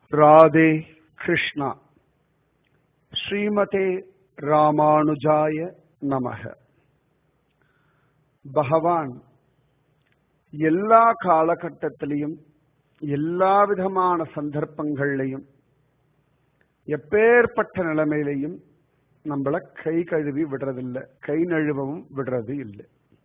ராதே கிருஷ்ணா ஸ்ரீமதே ராமானுஜாய நமக பகவான் எல்லா காலகட்டத்திலையும் எல்லா விதமான சந்தர்ப்பங்கள்லையும் எப்பேற்பட்ட நிலைமையிலையும் நம்மள கை கழுவி விடுறதில்லை கை நழுவவும் விடுறது இல்லை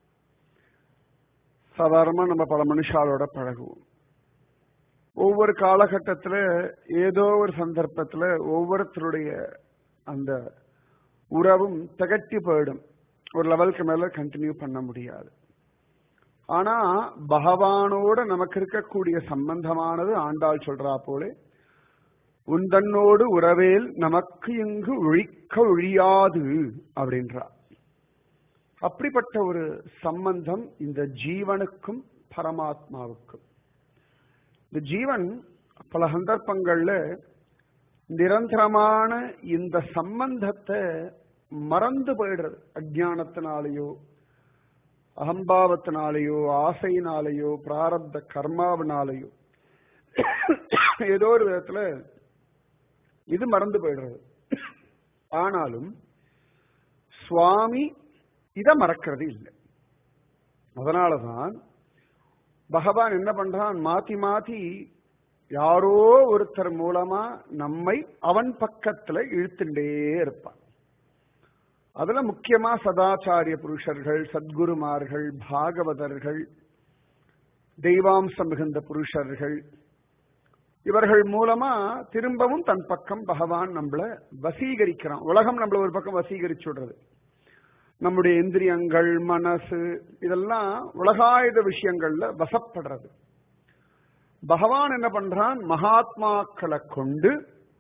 சாதாரணமா நம்ம பல மனுஷாலோட பழகுவோம் ஒவ்வொரு காலகட்டத்துல ஏதோ ஒரு சந்தர்ப்பத்துல ஒவ்வொருத்தருடைய அந்த உறவும் திகட்டி போயிடும் ஒரு லெவலுக்கு மேல கண்டினியூ பண்ண முடியாது ஆனா பகவானோட நமக்கு இருக்கக்கூடிய சம்பந்தமானது ஆண்டாள் சொல்றா போலே உந்தன்னோடு உறவேல் நமக்கு இங்கு ஒழிக்க ஒழியாது அப்படின்றா அப்படிப்பட்ட ஒரு சம்பந்தம் இந்த ஜீவனுக்கும் பரமாத்மாவுக்கும் இந்த ஜீவன் பல சந்தர்ப்பங்கள்ல நிரந்தரமான இந்த சம்பந்தத்தை மறந்து போயிடுறது அஜானத்தினாலேயோ அகம்பாவத்தினாலேயோ ஆசையினாலேயோ பிராரப்த கர்மாவினாலேயோ ஏதோ ஒரு விதத்துல இது மறந்து போயிடுறது ஆனாலும் சுவாமி இத மறக்கிறது இல்லை அதனாலதான் பகவான் என்ன பண்றான் மாத்தி மாத்தி யாரோ ஒருத்தர் மூலமா நம்மை அவன் பக்கத்துல இழுத்துட்டே இருப்பான் அதுல முக்கியமா சதாச்சாரிய புருஷர்கள் சத்குருமார்கள் பாகவதர்கள் தெய்வாம்சம் மிகுந்த புருஷர்கள் இவர்கள் மூலமா திரும்பவும் தன் பக்கம் பகவான் நம்மள வசீகரிக்கிறான் உலகம் நம்மள ஒரு பக்கம் வசீகரிச்சு விடுறது நம்முடைய இந்திரியங்கள் மனசு இதெல்லாம் உலகாயுத விஷயங்கள்ல வசப்படுறது பகவான் என்ன பண்றான் மகாத்மாக்களை கொண்டு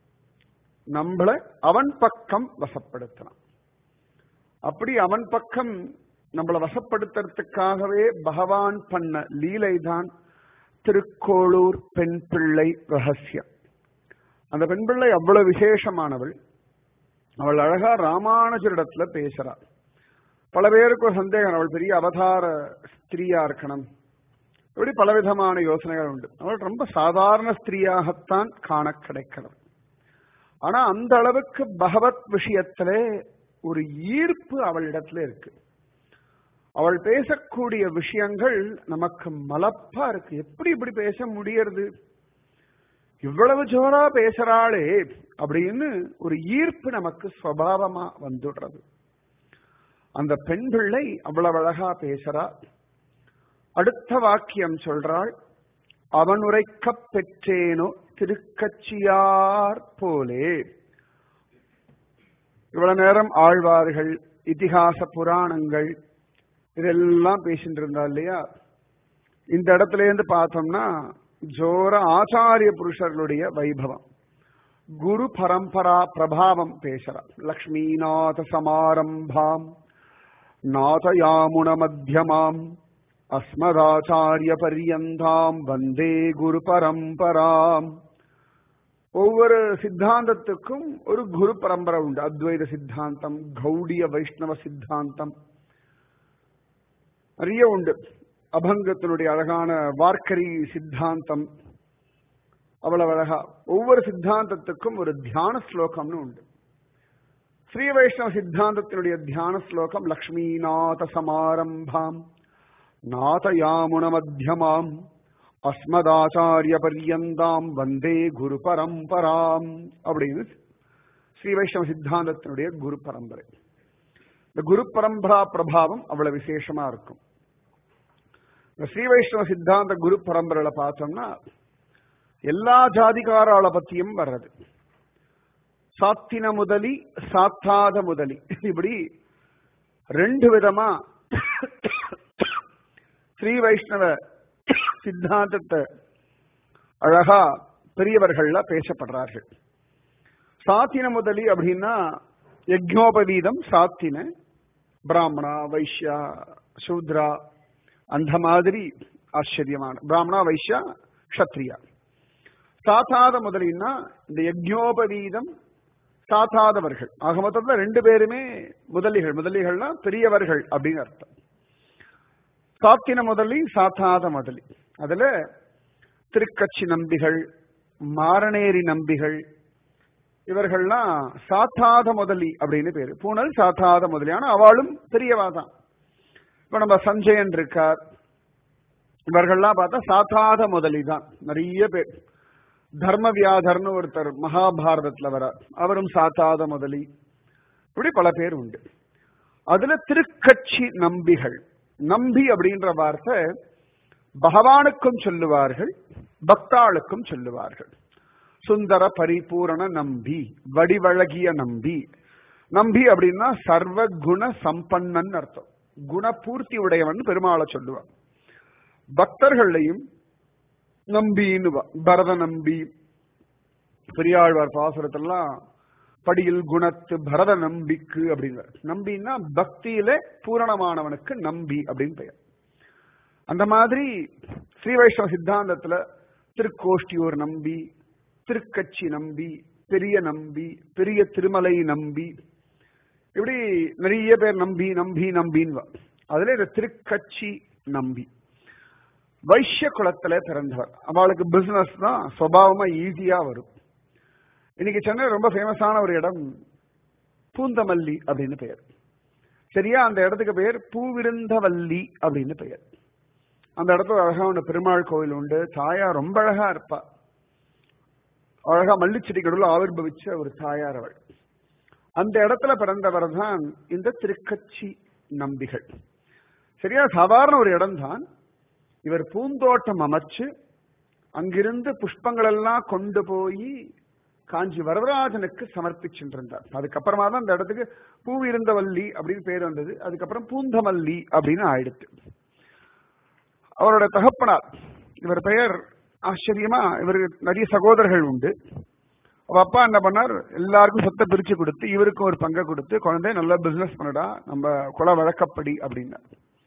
நம்மள அவன் பக்கம் வசப்படுத்துறான் அப்படி அவன் பக்கம் நம்மளை வசப்படுத்துறதுக்காகவே பகவான் பண்ண லீலை தான் திருக்கோளூர் பெண் பிள்ளை ரகசியம் அந்த பெண் பிள்ளை அவ்வளவு விசேஷமானவள் அவள் அழகா ராமானுஜரிடத்துல பேசுறாள் பல பேருக்கு ஒரு சந்தேகம் அவள் பெரிய அவதார ஸ்திரீயா இருக்கணும் இப்படி பலவிதமான யோசனைகள் உண்டு அவள் ரொம்ப சாதாரண ஸ்திரீயாகத்தான் காண கிடைக்கிறது ஆனா அந்த அளவுக்கு பகவத் விஷயத்திலே ஒரு ஈர்ப்பு அவளிடத்துல இருக்கு அவள் பேசக்கூடிய விஷயங்கள் நமக்கு மலப்பா இருக்கு எப்படி இப்படி பேச முடியறது இவ்வளவு ஜோரா பேசுறாளே அப்படின்னு ஒரு ஈர்ப்பு நமக்கு சுவாவமா வந்துடுறது அந்த பெண் பிள்ளை அவ்வளவு அழகா பேசுறா அடுத்த வாக்கியம் சொல்றாள் அவன் உரைக்க பெற்றேனோ திருக்கட்சியார் போலே இவ்வளவு நேரம் ஆழ்வார்கள் இதிகாச புராணங்கள் இதெல்லாம் பேசிட்டு இருந்தா இல்லையா இந்த இடத்துல இருந்து பார்த்தோம்னா ஜோர ஆச்சாரிய புருஷர்களுடைய வைபவம் குரு பரம்பரா பிரபாவம் பேசுறா லக்ஷ்மிநாத சமாரம்பாம் நாதயாமுன மத்தியமாம் அஸ்மதாச்சாரிய பரியந்தாம் வந்தே குரு பரம்பராம் ஒவ்வொரு சித்தாந்தத்துக்கும் ஒரு குரு பரம்பரை உண்டு அத்வைத சித்தாந்தம் கௌடிய வைஷ்ணவ சித்தாந்தம் நிறைய உண்டு அபங்கத்தினுடைய அழகான வார்க்கரி சித்தாந்தம் அவ்வளவு அழகா ஒவ்வொரு சித்தாந்தத்துக்கும் ஒரு தியான ஸ்லோகம்னு உண்டு ஸ்ரீ வைஷ்ணவ சித்தாந்தத்தினுடைய தியான ஸ்லோகம் லக்ஷ்மிநாத சமாரம்பாம் நாதயாமுன மத்தியமாம் அஸ்மதாச்சாரிய பரியந்தாம் வந்தே குரு பரம்பராம் அப்படின்னு ஸ்ரீ வைஷ்ணவ சித்தாந்தத்தினுடைய குரு பரம்பரை இந்த குரு பரம்பரா பிரபாவம் அவ்வளவு விசேஷமா இருக்கும் இந்த ஸ்ரீ வைஷ்ணவ சித்தாந்த குரு பரம்பரையில பார்த்தோம்னா எல்லா ஜாதிகாரால பத்தியும் வர்றது சாத்தின முதலி சாத்தாத முதலி இப்படி ரெண்டு விதமா ஸ்ரீ வைஷ்ணவ சித்தாந்தத்தை அழகா பெரியவர்கள்ல பேசப்படுறார்கள் சாத்தின முதலி அப்படின்னா யஜ்னோபவீதம் சாத்தின பிராமணா வைஷ்யா சூத்ரா அந்த மாதிரி ஆச்சரியமான பிராமணா வைஷ்யா க்ஷத்ரியா சாத்தாத முதலின்னா இந்த யஜ்னோபவீதம் சாத்தாதவர்கள் ஆக மொத்தத்தில் ரெண்டு பேருமே முதலிகள் முதலிகள்னா பெரியவர்கள் அப்படின்னு அர்த்தம் சாத்தின முதலி சாத்தாத முதலி அதுல திருக்கட்சி நம்பிகள் மாரணேரி நம்பிகள் இவர்கள்லாம் சாத்தாத முதலி அப்படின்னு பேரு பூனல் சாத்தாத முதலி ஆனா அவளும் பெரியவா தான் இப்ப நம்ம சஞ்சயன் இருக்கார் இவர்கள்லாம் பார்த்தா சாத்தாத முதலி தான் நிறைய பேர் தர்மவியாதர்னு ஒருத்தர் மகாபாரதத்துல வர அவரும் சாத்தாத முதலி இப்படி பல பேர் உண்டு அதுல திருக்கட்சி நம்பிகள் நம்பி அப்படின்ற வார்த்தை பகவானுக்கும் சொல்லுவார்கள் பக்தாளுக்கும் சொல்லுவார்கள் சுந்தர பரிபூரண நம்பி வடிவழகிய நம்பி நம்பி அப்படின்னா சர்வ குண சம்பன்னன் அர்த்தம் குணபூர்த்தி உடையவன் பெருமாளை சொல்லுவான் பக்தர்களையும் நம்பின்னு பரத நம்பி பெரியாழ்வார் பாசுரத்தெல்லாம் படியில் குணத்து பரத நம்பிக்கு அப்படிங்கிற நம்பின்னா பக்தியில பூரணமானவனுக்கு நம்பி அப்படின்னு பெயர் அந்த மாதிரி ஸ்ரீ வைஷ்ணவ சித்தாந்தத்துல திருக்கோஷ்டியூர் நம்பி திருக்கட்சி நம்பி பெரிய நம்பி பெரிய திருமலை நம்பி இப்படி நிறைய பேர் நம்பி நம்பி நம்பின்னு அதுல இந்த திருக்கட்சி நம்பி வைஷ்ய குலத்துல பிறந்தவர் அவளுக்கு பிசினஸ் தான் சுவாவமா ஈஸியா வரும் இன்னைக்கு சென்னை ரொம்ப ஃபேமஸான ஒரு இடம் பூந்தமல்லி அப்படின்னு பெயர் சரியா அந்த இடத்துக்கு பெயர் பூவிருந்தவல்லி அப்படின்னு பெயர் அந்த இடத்துல அழகா ஒன்று பெருமாள் கோவில் உண்டு தாயா ரொம்ப அழகா இருப்பா அழகா மல்லிச்செடி கடவுள் ஆவிர்வவிச்ச ஒரு தாயார் அவள் அந்த இடத்துல பிறந்தவர் தான் இந்த திருக்கட்சி நம்பிகள் சரியா சாதாரண ஒரு இடம் தான் இவர் பூந்தோட்டம் அமைச்சு அங்கிருந்து புஷ்பங்கள் எல்லாம் கொண்டு போய் காஞ்சி வரதராஜனுக்கு சமர்ப்பிச்சுருந்தார் அதுக்கப்புறமா தான் அந்த இடத்துக்கு பூ இருந்தவல்லி அப்படின்னு பேர் வந்தது அதுக்கப்புறம் பூந்தமல்லி அப்படின்னு ஆயிடுத்து அவரோட தகப்பனார் இவர் பெயர் ஆச்சரியமா இவருக்கு நிறைய சகோதரர்கள் உண்டு அவ அப்பா என்ன பண்ணார் எல்லாருக்கும் சொத்தை பிரிச்சு கொடுத்து இவருக்கும் ஒரு பங்கை கொடுத்து குழந்தை நல்லா பிசினஸ் பண்ணடா நம்ம குல வழக்கப்படி அப்படின்னார்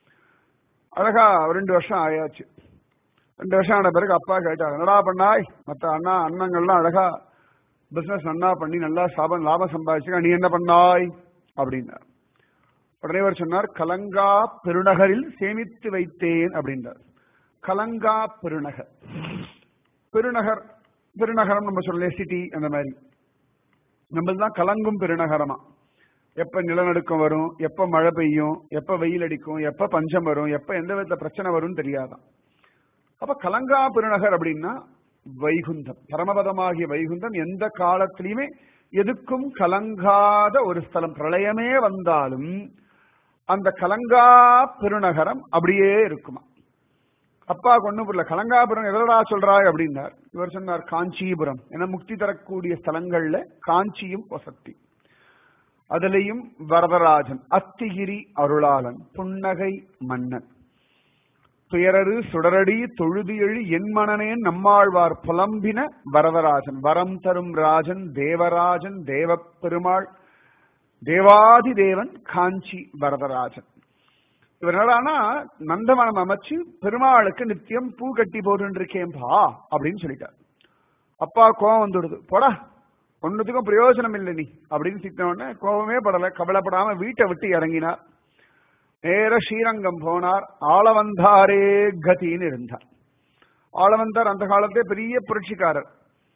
அழகா ரெண்டு வருஷம் ஆயாச்சு ரெண்டு வருஷம் ஆன பிறகு அப்பா கேட்டார் என்னடா பண்ணாய் மற்ற அண்ணா அண்ணங்கள்லாம் அழகா பிசினஸ் நன்னா பண்ணி நல்லா சாபம் லாபம் சம்பாதிச்சுக்க நீ என்ன பண்ணாய் அப்படின்னார் உடனே அவர் சொன்னார் கலங்கா பெருநகரில் சேமித்து வைத்தேன் அப்படின்றார் கலங்கா பெருநகர் பெருநகர் பெருநகரம் நம்ம சொல்லல சிட்டி அந்த மாதிரி நம்மளது தான் கலங்கும் பெருநகரமா எப்ப நிலநடுக்கம் வரும் எப்ப மழை பெய்யும் எப்ப வெயில் அடிக்கும் எப்ப பஞ்சம் வரும் எப்ப எந்த விதத்துல பிரச்சனை வரும்னு தெரியாதான் அப்ப கலங்கா பெருநகர் அப்படின்னா வைகுந்தம் பரமபதமாகிய வைகுந்தம் எந்த காலத்திலையுமே எதுக்கும் கலங்காத ஒரு ஸ்தலம் பிரளயமே வந்தாலும் அந்த கலங்கா பெருநகரம் அப்படியே இருக்குமா அப்பா கொண்டு புரியல கலங்காபுரம் எதடா சொல்றாய் அப்படின்னார் இவர் சொன்னார் காஞ்சிபுரம் என முக்தி தரக்கூடிய ஸ்தலங்கள்ல காஞ்சியும் வசத்தி அதுலயும் வரதராஜன் அத்திகிரி அருளாளன் புன்னகை மன்னன் துயரரு சுடரடி தொழுது எழு என் மனனேன் நம்மாழ்வார் புலம்பின வரதராஜன் வரம் தரும் ராஜன் தேவராஜன் தேவப் பெருமாள் தேவாதி தேவன் காஞ்சி வரதராஜன் இவர் என்னடானா நந்தவனம் அமைச்சு பெருமாளுக்கு நித்தியம் பூ கட்டி போட்டுருக்கேன்பா அப்படின்னு சொல்லிட்டார் அப்பா கோவம் வந்துடுது போடா ஒன்னுத்துக்கும் பிரயோஜனம் இல்லை நீ அப்படின்னு திட்டின உடனே கோபமே படல கவலைப்படாம வீட்டை விட்டு இறங்கினார் நேர ஸ்ரீரங்கம் போனார் ஆளவந்தாரே கதின்னு இருந்தார் ஆளவந்தார் அந்த காலத்தே பெரிய புரட்சிக்காரர்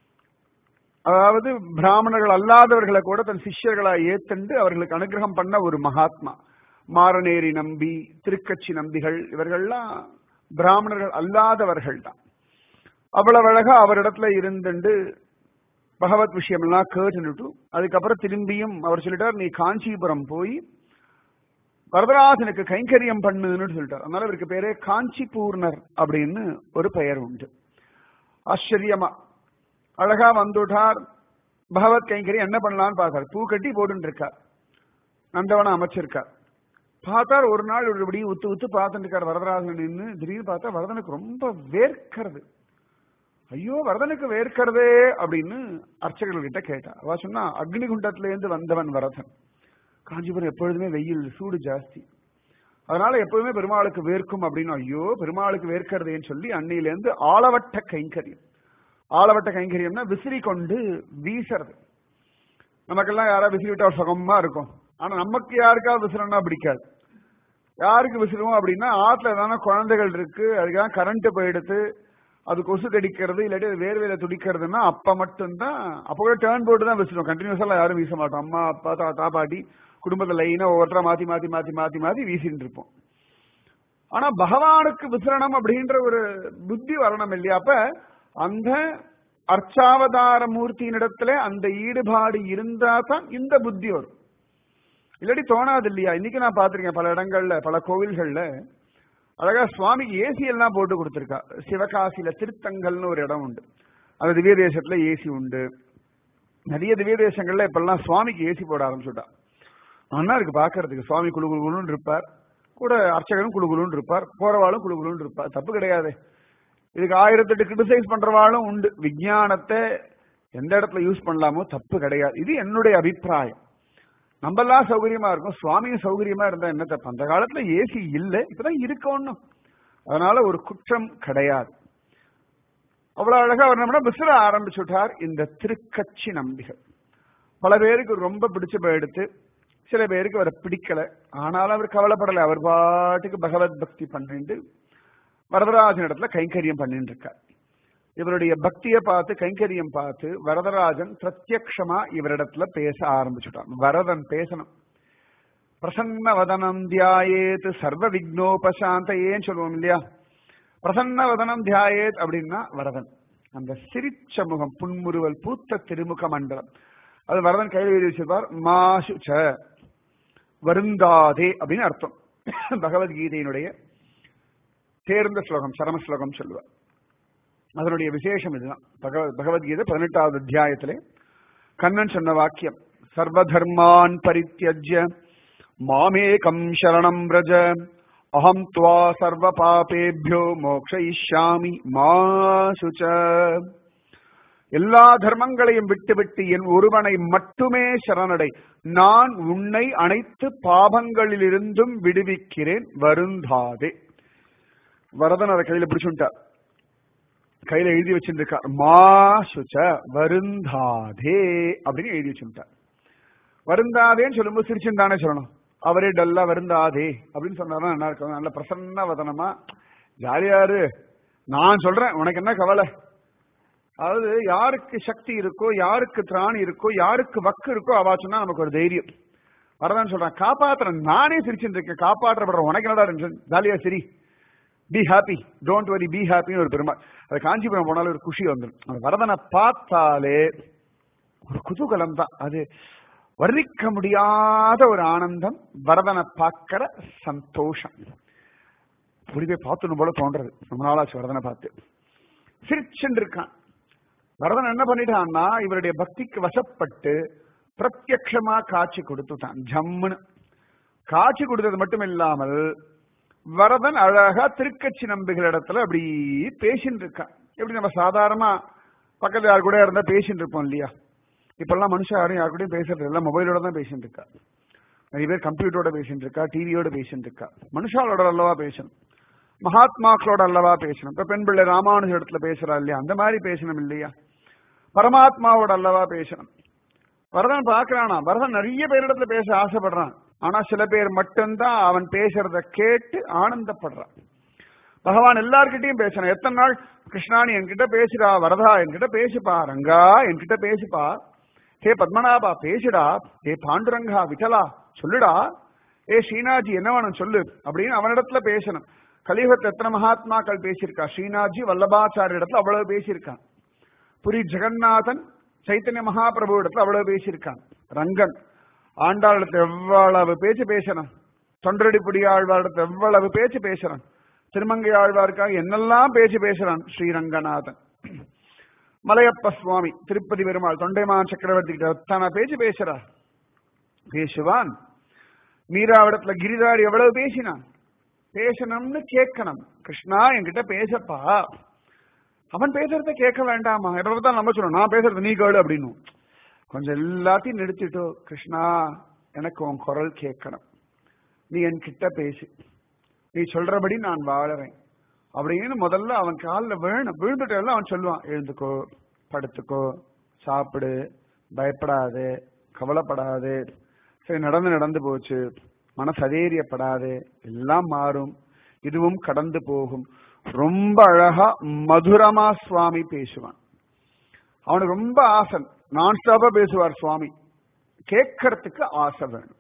அதாவது பிராமணர்கள் அல்லாதவர்களை கூட தன் சிஷ்யர்களா ஏத்துண்டு அவர்களுக்கு அனுகிரகம் பண்ண ஒரு மகாத்மா மாரநேரி நம்பி திருக்கட்சி நம்பிகள் இவர்கள்லாம் பிராமணர்கள் அல்லாதவர்கள் தான் அவ்வளவு அழகா அவரிடத்துல இருந்துண்டு பகவத் விஷயம் எல்லாம் கேட்டுட்டு அதுக்கப்புறம் திரும்பியும் அவர் சொல்லிட்டார் நீ காஞ்சிபுரம் போய் வரதராஜனுக்கு கைங்கரியம் பண்ணுன்னு சொல்லிட்டார் அதனால இவருக்கு பேரே காஞ்சி பூர்ணர் அப்படின்னு ஒரு பெயர் உண்டு ஆச்சரியமா அழகா வந்துட்டார் பகவத் கைங்கரியம் என்ன பண்ணலான்னு பார்த்தார் பூ கட்டி போட்டு இருக்கார் நந்தவனம் அமைச்சிருக்கார் பார்த்தார் ஒரு நாள் இப்படி உத்து உத்து பார்த்துட்டு இருக்கார் வரதராஜன் நின்று திடீர்னு பார்த்தா வரதனுக்கு ரொம்ப வேர்க்கிறது ஐயோ வரதனுக்கு வேர்க்கிறதே அப்படின்னு அர்ச்சகர்கள் கிட்ட கேட்டா அவ சொன்னா அக்னிகுண்டத்துல இருந்து வந்தவன் வரதன் காஞ்சிபுரம் எப்பொழுதுமே வெயில் சூடு ஜாஸ்தி அதனால எப்பவுமே பெருமாளுக்கு வேர்க்கும் அப்படின்னு ஐயோ பெருமாளுக்கு வேர்க்கிறதேன்னு சொல்லி அன்னையிலேருந்து ஆளவட்ட கைங்கரியம் ஆளவட்ட கைங்கரியம்னா விசிறி கொண்டு வீசுறது நமக்கெல்லாம் யாராவது விசிறி விட்டா சுகமா இருக்கும் ஆனா நமக்கு யாருக்காவது விசிறனா பிடிக்காது யாருக்கு விசிறுவோம் அப்படின்னா ஆத்துல தானே குழந்தைகள் இருக்கு அதுக்கெல்லாம் கரண்ட் போயிடுத்து அது கொசு கடிக்கிறது இல்லாட்டி அது வேர்வையில துடிக்கிறதுன்னா அப்ப மட்டும்தான் அப்ப கூட டேர்ன் போட்டு தான் வீசுவோம் கண்டினியூஸா எல்லாம் யாரும் வீச மாட்டோம் அம்மா அப்பா தாத்தா பாட்டி குடும்பத்துல லைனா ஒவ்வொருத்தரா மாத்தி மாத்தி மாத்தி மாத்தி மாத்தி வீசிட்டு இருப்போம் ஆனா பகவானுக்கு விசரணம் அப்படின்ற ஒரு புத்தி வரணும் இல்லையா அப்ப அந்த அர்ச்சாவதார மூர்த்தியினிடத்துல அந்த ஈடுபாடு இருந்தா தான் இந்த புத்தி வரும் இல்லாட்டி தோணாது இல்லையா இன்னைக்கு நான் பாத்திருக்கேன் பல இடங்கள்ல பல கோவில்கள்ல அழகா சுவாமிக்கு ஏசி எல்லாம் போட்டு கொடுத்திருக்கா சிவகாசியில திருத்தங்கல்னு ஒரு இடம் உண்டு அந்த திவ்ய தேசத்துல ஏசி உண்டு நிறைய திவ்ய தேசங்கள்ல இப்பெல்லாம் சுவாமிக்கு ஏசி போட ஆரம்பிச்சுட்டா நல்லா இருக்கு பாக்குறதுக்கு சுவாமி குழு குழுன்னு இருப்பார் கூட அர்ச்சகனும் குழு குழுன்னு இருப்பார் போறவாளும் குழு குழுன்னு இருப்பார் தப்பு கிடையாது இதுக்கு ஆயிரத்தெட்டு கிரிட்டிசைஸ் பண்றவாளும் உண்டு விஞ்ஞானத்தை எந்த இடத்துல யூஸ் பண்ணலாமோ தப்பு கிடையாது இது என்னுடைய அபிப்பிராயம் நம்மெல்லாம் சௌகரியமா இருக்கும் சுவாமியும் சௌகரியமா இருந்தா என்ன தப்பு அந்த காலத்துல ஏசி இல்லை இப்பதான் இருக்க ஒண்ணும் அதனால ஒரு குற்றம் கிடையாது அவ்வளவு அழகா அவர் நம்ம விசிற ஆரம்பிச்சுட்டார் இந்த திருக்கட்சி நம்பிகள் பல பேருக்கு ரொம்ப பிடிச்சு போயிடுத்து சில பேருக்கு அவரை பிடிக்கல ஆனாலும் அவர் கவலைப்படலை அவர் பாட்டுக்கு பகவத் பக்தி பண்ணிட்டு வரதராஜன் இடத்துல கைங்கரியம் பண்ணிட்டு இருக்கார் இவருடைய பக்தியை பார்த்து கைங்கரியம் பார்த்து வரதராஜன் பிரத்யக்ஷமா இவரிடத்துல பேச ஆரம்பிச்சுட்டான் வரதன் பேசணும் பிரசன்ன வதனம் தியாயேத் சர்வ விக்னோபசாந்தையேன்னு சொல்லுவோம் இல்லையா பிரசன்ன வதனம் தியாயேத் அப்படின்னா வரதன் அந்த சிரிச்ச முகம் புன்முறுவல் பூத்த திருமுக மண்டலம் அது வரதன் கையில் எழுதி வச்சிருப்பார் மாசுச்ச வருந்தாதே அப்படின்னு அர்த்தம் பகவத்கீதையினுடைய தேர்ந்த ஸ்லோகம் சரம ஸ்லோகம் சொல்லுவார் அதனுடைய விசேஷம் இதுதான் பகவத் பகவத்கீதை பதினெட்டாவது அத்தியாயத்திலே கண்ணன் சொன்ன வாக்கியம் சர்வதர்மான் பரித்தியஜ்ய மாமேகம் சரணம் ரஜ அகம் துவா சர்வ பாபேபியோ மோக்ஷயிஷ்யாமி மாசுச்ச எல்லா தர்மங்களையும் விட்டுவிட்டு என் ஒருவனை மட்டுமே சரணடை நான் உன்னை அனைத்து பாபங்களிலிருந்தும் விடுவிக்கிறேன் வருந்தாதே வரதன் அதை கையில பிடிச்சுட்டார் கையில எழுதி வச்சிருக்கார் மா சுச்ச வருந்தாதே அப்படின்னு எழுதி வச்சுட்டார் வருந்தாதேன்னு சொல்லும்போது சிரிச்சுன்னு தானே சொல்லணும் அவரே டல்லா வருந்தாதே அப்படின்னு சொன்னாதான் நல்லா இருக்கும் நல்ல பிரசன்ன வதனமா ஜாலியாரு நான் சொல்றேன் உனக்கு என்ன கவலை அதாவது யாருக்கு சக்தி இருக்கோ யாருக்கு திராணி இருக்கோ யாருக்கு வக்கு இருக்கோ அவா சொன்னா நமக்கு ஒரு தைரியம் வரதான் சொல்றேன் காப்பாத்துறேன் நானே சிரிச்சுட்டு இருக்கேன் காப்பாற்றப்படுறேன் உனக்கு என்னடா டென்ஷன் ஜாலியா சரி be happy don't worry be ஹாப்பின்னு ஒரு பெருமாள் அது காஞ்சிபுரம் போனாலும் ஒரு குஷி வந்துடும் அந்த வரதனை பார்த்தாலே ஒரு குதூகலம் தான் அது வர்ணிக்க முடியாத ஒரு ஆனந்தம் வரதனை பார்க்கிற சந்தோஷம் இப்படி போய் பார்த்துணும் போல தோன்றது ரொம்ப நாளாச்சு வரதனை பார்த்து சிரிச்சுட்டு இருக்கான் வரதன் என்ன பண்ணிட்டான்னா இவருடைய பக்திக்கு வசப்பட்டு பிரத்யக்ஷமா காட்சி கொடுத்துட்டான் ஜம்முன்னு காட்சி கொடுத்தது மட்டும் இல்லாமல் வரதன் அழகா திருக்கட்சி நம்பிகள் இடத்துல அப்படி பேசின்னு இருக்கான் எப்படி நம்ம சாதாரணமா பக்கத்துல யாரு கூட இருந்தா பேசிட்டு இருப்போம் இல்லையா இப்பெல்லாம் மனுஷன் யாரும் யாரு கூடயும் பேசுறது இல்லை மொபைலோட தான் பேசிட்டு இருக்கா நிறைய பேர் கம்ப்யூட்டரோட பேசிட்டு இருக்கா டிவியோட பேசிட்டு இருக்கா மனுஷாலோட அல்லவா பேசணும் மகாத்மாக்களோட அல்லவா பேசணும் இப்ப பெண் பிள்ளை ராமானுஜ இடத்துல பேசுறா இல்லையா அந்த மாதிரி பேசணும் இல்லையா பரமாத்மாவோட அல்லவா பேசணும் வரதன் பாக்குறானா வரதன் நிறைய பேரிடத்துல பேச ஆசைப்படுறான் ஆனா சில பேர் மட்டும்தான் அவன் பேசுறத கேட்டு ஆனந்தப்படுறான் பகவான் எல்லார்கிட்டயும் பேசணும் எத்தனை நாள் கிருஷ்ணாணி என்கிட்ட பேசுடா வரதா என்கிட்ட பேசுப்பா ரங்கா என்கிட்ட பேசுப்பா ஹே பத்மநாபா பேசுடா ஹே பாண்டுரங்கா விட்டலா சொல்லுடா ஏ ஸ்ரீநாஜி என்ன வேணும் சொல்லு அப்படின்னு அவனிடத்துல பேசணும் கலியுகத்துல எத்தனை மகாத்மாக்கள் பேசியிருக்கா ஸ்ரீநாத்ஜி வல்லபாச்சாரிய இடத்துல அவ்வளவு பேசியிருக்கான் புரி ஜெகநாதன் சைத்தன்ய மகாபிரபு இடத்துல அவ்வளவு பேசியிருக்கான் ரங்கன் ஆண்டாள் இடத்துல எவ்வளவு பேச்சு பேசணும் தொண்டரடிப்புடி ஆழ்வார் இடத்துல எவ்வளவு பேச்சு பேசுறான் திருமங்கை ஆழ்வாருக்காக என்னெல்லாம் பேச்சு பேசுறான் ஸ்ரீரங்கநாதன் மலையப்ப சுவாமி திருப்பதி பெருமாள் தொண்டைமான் சக்கரவர்த்தி கிட்ட எத்தனை பேச்சு பேசுறார் பேசுவான் மீராவிடத்துல கிரிதாரி எவ்வளவு பேசினான் பேசணும்னு கேட்கணும் கிருஷ்ணா என்கிட்ட பேசப்பா அவன் பேசுறத கேட்க வேண்டாமா தான் நம்ம சொல்லணும் நான் பேசுறது நீ கேளு அப்படின்னு கொஞ்சம் எல்லாத்தையும் நிறுத்திட்டோ கிருஷ்ணா எனக்கு உன் குரல் கேட்கணும் நீ என்கிட்ட பேசு நீ சொல்றபடி நான் வாழறேன் அப்படின்னு முதல்ல அவன் காலில் வேணும் விழுந்துட்டு அவன் சொல்லுவான் எழுந்துக்கோ படுத்துக்கோ சாப்பிடு பயப்படாது கவலைப்படாது சரி நடந்து நடந்து போச்சு மனசதேரியப்படாது எல்லாம் மாறும் இதுவும் கடந்து போகும் ரொம்ப அழகா மதுரமா சுவாமி பேசுவான் அவனுக்கு ரொம்ப ஆசை நான் ஸ்டாப்பா பேசுவார் சுவாமி கேட்கறதுக்கு ஆசை வேணும்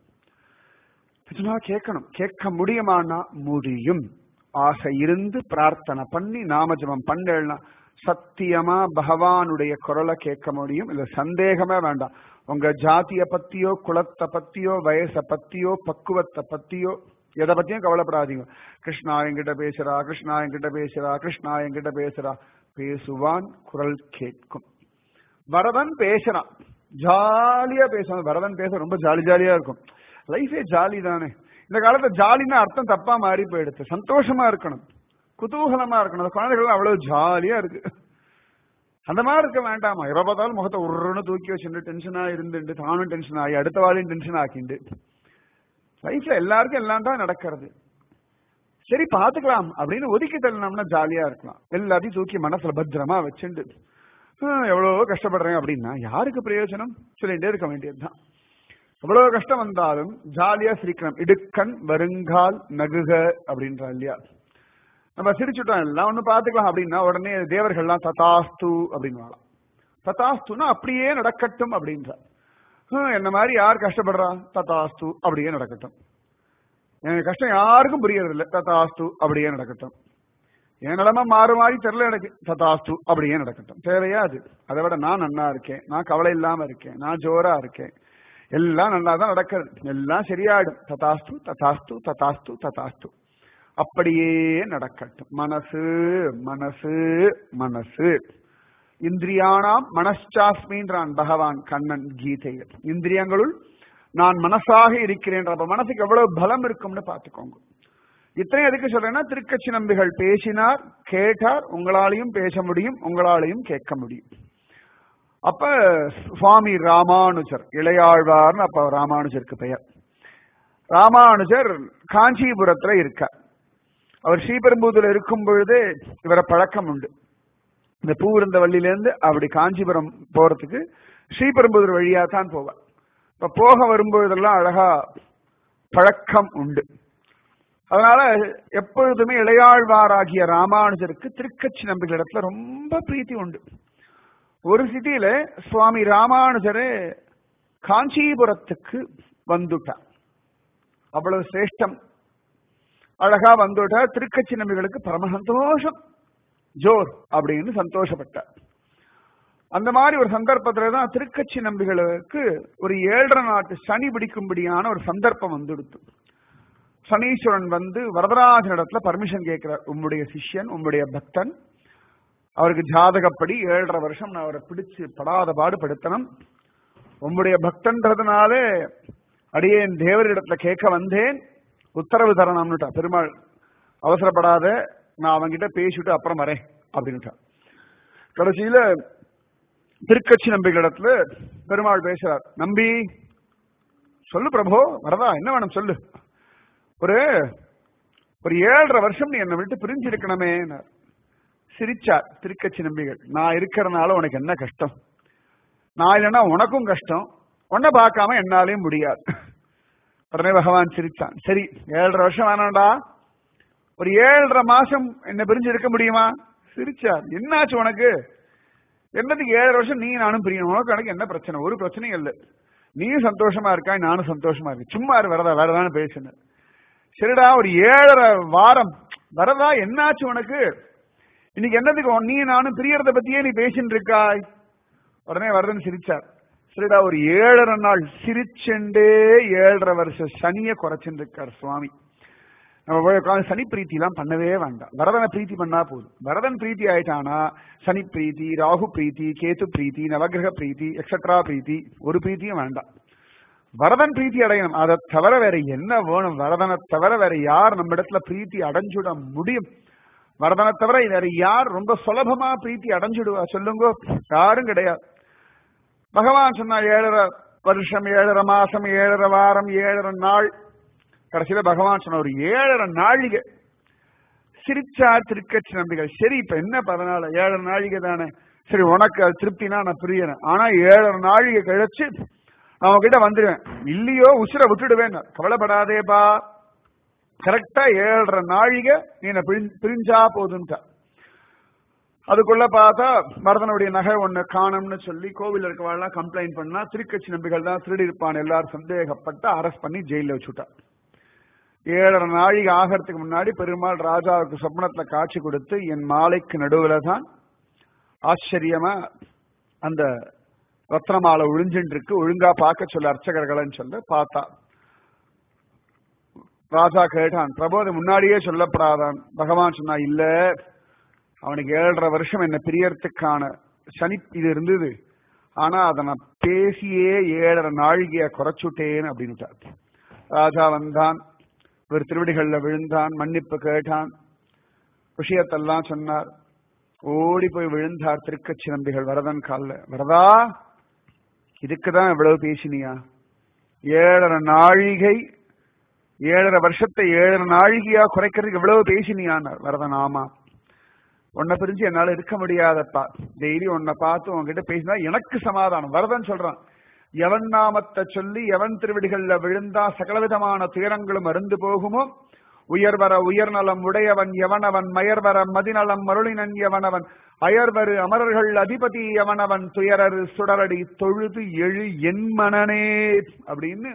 நிஜமா கேட்கணும் கேட்க முடியுமானா முடியும் ஆசை இருந்து பிரார்த்தனை பண்ணி நாமஜபம் பண்ணலன்னா சத்தியமா பகவானுடைய குரலை கேட்க முடியும் இல்ல சந்தேகமே வேண்டாம் உங்க ஜாதிய பத்தியோ குலத்தை பத்தியோ வயசை பத்தியோ பக்குவத்தை பத்தியோ எதை பத்தியும் கவலைப்படாதீங்க கிருஷ்ணா என்கிட்ட பேசுறா கிருஷ்ணா என்கிட்ட பேசுறா கிருஷ்ணா என்கிட்ட பேசுறா பேசுவான் குரல் கேட்கும் வரதன் பேசுறான் ஜாலியா பேசுவான் வரதன் பேச ரொம்ப ஜாலி ஜாலியா இருக்கும் லைஃபே ஜாலி தானே இந்த காலத்துல ஜாலின்னா அர்த்தம் தப்பா மாறி போயிடுது சந்தோஷமா இருக்கணும் குதூகலமா இருக்கணும் அந்த குழந்தைகள் அவ்வளவு ஜாலியா இருக்கு அந்த மாதிரி இருக்க வேண்டாமா எப்ப பார்த்தாலும் முகத்தை உருன்னு தூக்கி வச்சுட்டு டென்ஷனா இருந்துட்டு தானும் டென்ஷன் ஆகி அடுத்த வாழையும் டென்ஷன் ஆக்கிண்டு லைஃப்ல எல்லாருக்கும் எல்லாம் தான் நடக்கிறது சரி பாத்துக்கலாம் அப்படின்னு ஒதுக்கி தள்ளனோம்னா ஜாலியா இருக்கலாம் எல்லாத்தையும் தூக்கி மனசுல பத்திரமா வச்சுண்டு ஹம், எவ்வளவோ கஷ்டப்படுறேன் அப்படின்னா யாருக்கு பிரயோஜனம் சொல்லிட்டே இருக்க வேண்டியதுதான் எவ்வளவு கஷ்டம் வந்தாலும் ஜாலியா சிரிக்கணும் இடுக்கண் வருங்கால் நகுக அப்படின்றா இல்லையா நம்ம சிரிச்சுட்டோம் எல்லாம் ஒண்ணு பாத்துக்கலாம் அப்படின்னா உடனே தேவர்கள்லாம் ததாஸ்து அப்படின்னு ததாஸ்துனா அப்படியே நடக்கட்டும் அப்படின்றா ஹம், என்ன மாதிரி யார் கஷ்டப்படுறா ததாஸ்து அப்படியே நடக்கட்டும் எனக்கு கஷ்டம் யாருக்கும் புரியறது இல்ல ததாஸ்து அப்படியே நடக்கட்டும் என் நிலைமை மாறு மாறி தெரியல எனக்கு ததாஸ்து அப்படியே நடக்கட்டும் தேவையா அது அதை விட நான் நன்னா இருக்கேன் நான் கவலை இல்லாம இருக்கேன் நான் ஜோரா இருக்கேன் எல்லாம் நல்லா தான் நடக்கிறது எல்லாம் சரியாயிடும் ததாஸ்து ததாஸ்து ததாஸ்து ததாஸ்து அப்படியே நடக்கட்டும் மனசு மனசு மனசு இந்திரியானாம் மனச்சாஸ்மின்றான் பகவான் கண்ணன் கீதையில் இந்திரியங்களுள் நான் மனசாக இருக்கிறேன் அப்ப மனசுக்கு எவ்வளவு பலம் இருக்கும்னு பாத்துக்கோங்க இத்தனை எதுக்கு சொல்றேன்னா திருக்கச்சி நம்பிகள் பேசினார் கேட்டார் உங்களாலையும் பேச முடியும் உங்களாலையும் கேட்க முடியும் அப்ப சுவாமி ராமானுஜர் இளையாழ்வார்னு அப்ப ராமானுஜருக்கு பெயர் ராமானுஜர் காஞ்சிபுரத்துல இருக்கார் அவர் ஸ்ரீபெரும்புதூர்ல இருக்கும் பொழுதே இவரை பழக்கம் உண்டு இந்த பூவிருந்தவள்ளியிலேருந்து அப்படி காஞ்சிபுரம் போறதுக்கு ஸ்ரீபெரும்புதூர் வழியா தான் போவார் இப்ப போக வரும்பொழுதெல்லாம் அழகா பழக்கம் உண்டு அதனால எப்பொழுதுமே இளையாழ்வாராகிய ராமானுஜருக்கு திருக்கச்சி நம்பிகளிடத்துல ரொம்ப பிரீத்தி உண்டு ஒரு சிட்டியில சுவாமி ராமானுஜரே காஞ்சிபுரத்துக்கு வந்துட்டார் அவ்வளவு சிரேஷ்டம் அழகா வந்துட்டார் திருக்கச்சி நம்பிகளுக்கு பரம சந்தோஷம் ஜோர் அப்படின்னு சந்தோஷப்பட்டார் அந்த மாதிரி ஒரு சந்தர்ப்பத்துல தான் திருக்கச்சி நம்பிகளுக்கு ஒரு ஏழரை நாட்டு சனி பிடிக்கும்படியான ஒரு சந்தர்ப்பம் வந்துடுத்து சனீஸ்வரன் வந்து வரதராஜனிடத்துல பர்மிஷன் கேட்கிறார் உம்முடைய சிஷ்யன் உம்முடைய பக்தன் அவருக்கு ஜாதகப்படி ஏழரை வருஷம் நான் அவரை பிடிச்சு படாத பாடுபடுத்தணும் உம்முடைய பக்தன்றதுனாலே அடியேன் தேவரிடத்துல கேட்க வந்தேன் உத்தரவு தரணும்னுட்டா பெருமாள் அவசரப்படாத நான் அவங்கிட்ட பேசிட்டு அப்புறம் வரேன் அப்படின்னுட்டா கடைசியில திருக்கட்சி நம்பிகளிடத்துல பெருமாள் பேசுறார் நம்பி சொல்லு பிரபு வரதா என்ன வேணும் சொல்லு ஒரு ஒரு ஏழரை வருஷம் நீ என்னை விட்டு பிரிஞ்சு இருக்கணுமே சிரிச்சார் திருக்கட்சி நம்பிகள் நான் இருக்கிறனால உனக்கு என்ன கஷ்டம் நான் இல்லைன்னா உனக்கும் கஷ்டம் உன்னை பார்க்காம என்னாலையும் முடியாது உடனே பகவான் சிரிச்சான் சரி ஏழரை வருஷம் வேணாண்டா ஒரு ஏழரை மாசம் என்ன பிரிஞ்சு இருக்க முடியுமா சிரிச்சார் என்னாச்சு உனக்கு என்னதுக்கு ஏழரை வருஷம் நீ நானும் பிரியணும் உனக்கு எனக்கு என்ன பிரச்சனை ஒரு பிரச்சனையும் இல்லை நீயும் சந்தோஷமா இருக்கா நானும் சந்தோஷமா இருக்கேன் சும்மா இரு வரதா வரதான்னு பேசுன சரிடா ஒரு ஏழரை வாரம் வரதா என்னாச்சு உனக்கு இன்னைக்கு என்னதுக்கு உன் நீ நானும் பிரியறத பத்தியே நீ பேசின்னு இருக்காய் உடனே வரதன் சிரிச்சார் சரிடா ஒரு ஏழரை நாள் சிரிச்செண்டே ஏழரை வருஷ சனிய குறைச்சுட்டு இருக்கார் சுவாமி நம்ம போய் உட்காந்து சனி பிரீத்தி எல்லாம் பண்ணவே வேண்டாம் வரதனை பிரீத்தி பண்ணா போதும் வரதன் பிரீத்தி ஆயிட்டானா சனி பிரீத்தி ராகு பிரீத்தி கேது பிரீத்தி நவகிரக பிரீத்தி எக்ஸட்ரா பிரீத்தி ஒரு பிரீத்தியும் வேண்டாம் வரதன் பிரீத்தி அடையணும் அதை தவிர வேற என்ன வேணும் வரதனை தவிர வேற யார் நம்ம இடத்துல பிரீத்தி அடைஞ்சுட முடியும் வரதனை தவிர வேற யார் ரொம்ப சுலபமா பிரீத்தி அடைஞ்சுடுவா சொல்லுங்க யாரும் கிடையாது பகவான் சொன்னா ஏழரை வருஷம் ஏழரை மாசம் ஏழரை வாரம் ஏழரை நாள் கடைசியில பகவான் சொன்ன ஒரு ஏழரை நாழிகை சிரிச்சா திருக்கட்சி நம்பிகள் சரி இப்ப என்ன பதினாலு ஏழரை நாழிகை தானே சரி உனக்கு அது திருப்தினா நான் பிரியறேன் ஆனா ஏழரை நாழிகை கழிச்சு நான் உங்ககிட்ட வந்துடுவேன் இல்லையோ உசுர விட்டுடுவேன் கவலைப்படாதேப்பா கரெக்டா ஏழரை நாழிகை நீ என்ன பிரி- பிரிஞ்சா போதுன்ட்டா அதுக்குள்ள பார்த்தா மரதனுடைய நகை ஒண்ணு காணும்னு சொல்லி கோவில் இருக்கவாள்லாம் கம்ப்ளைண்ட் பண்ணா திருக்கட்சி நம்பிகள் தான் திருடி இருப்பான் எல்லாரும் சந்தேகப்பட்டு அரெஸ்ட் பண்ணி ஜெயில வச்சுட்டா ஏழரை நாழிகை ஆகிறதுக்கு முன்னாடி பெருமாள் ராஜாவுக்கு சொப்னத்துல காட்சி கொடுத்து என் மாலைக்கு நடுவுல தான் ஆச்சரியமா அந்த ரத்னமாலை ஒழிஞ்சுட்டு இருக்கு ஒழுங்கா பார்க்க சொல்ல அர்ச்சகர்கள்னு சொல்ல பார்த்தா ராஜா கேட்டான் பிரபு அது முன்னாடியே சொல்லப்படாதான் பகவான் சொன்னா இல்ல அவனுக்கு ஏழரை வருஷம் என்ன பிரியறதுக்கான சனி இது இருந்தது ஆனா அதை நான் பேசியே ஏழரை நாழிகைய குறைச்சுட்டேன் அப்படின்னுட்டார் ராஜா வந்தான் இவர் திருவடிகள்ல விழுந்தான் மன்னிப்பு கேட்டான் விஷயத்தெல்லாம் சொன்னார் ஓடி போய் விழுந்தார் திருக்கச்சி நம்பிகள் வரதன் கால்ல வரதா இதுக்குதான் இவ்வளவு பேசினியா ஏழரை நாழிகை ஏழரை வருஷத்தை ஏழரை நாழிகையா குறைக்கிறதுக்கு இவ்வளவு பேசினியான்னார் வரதன் ஆமா உன்னை பிரிஞ்சு என்னால இருக்க முடியாதப்பா டெய்லி உன்னை பார்த்து உன்கிட்ட பேசினா எனக்கு சமாதானம் வரதன் சொல்றான் எவன் நாமத்தை சொல்லி எவன் திருவடிகள்ல விழுந்தா சகலவிதமான துயரங்களும் அருந்து போகுமோ உயர்வர உயர்நலம் உடையவன் எவனவன் மயர்வர மதிநலம் மருளினன் எவனவன் அயர்வரு அமரர்கள் அதிபதி எவனவன் துயரரு சுடரடி தொழுது எழு என் மனனே அப்படின்னு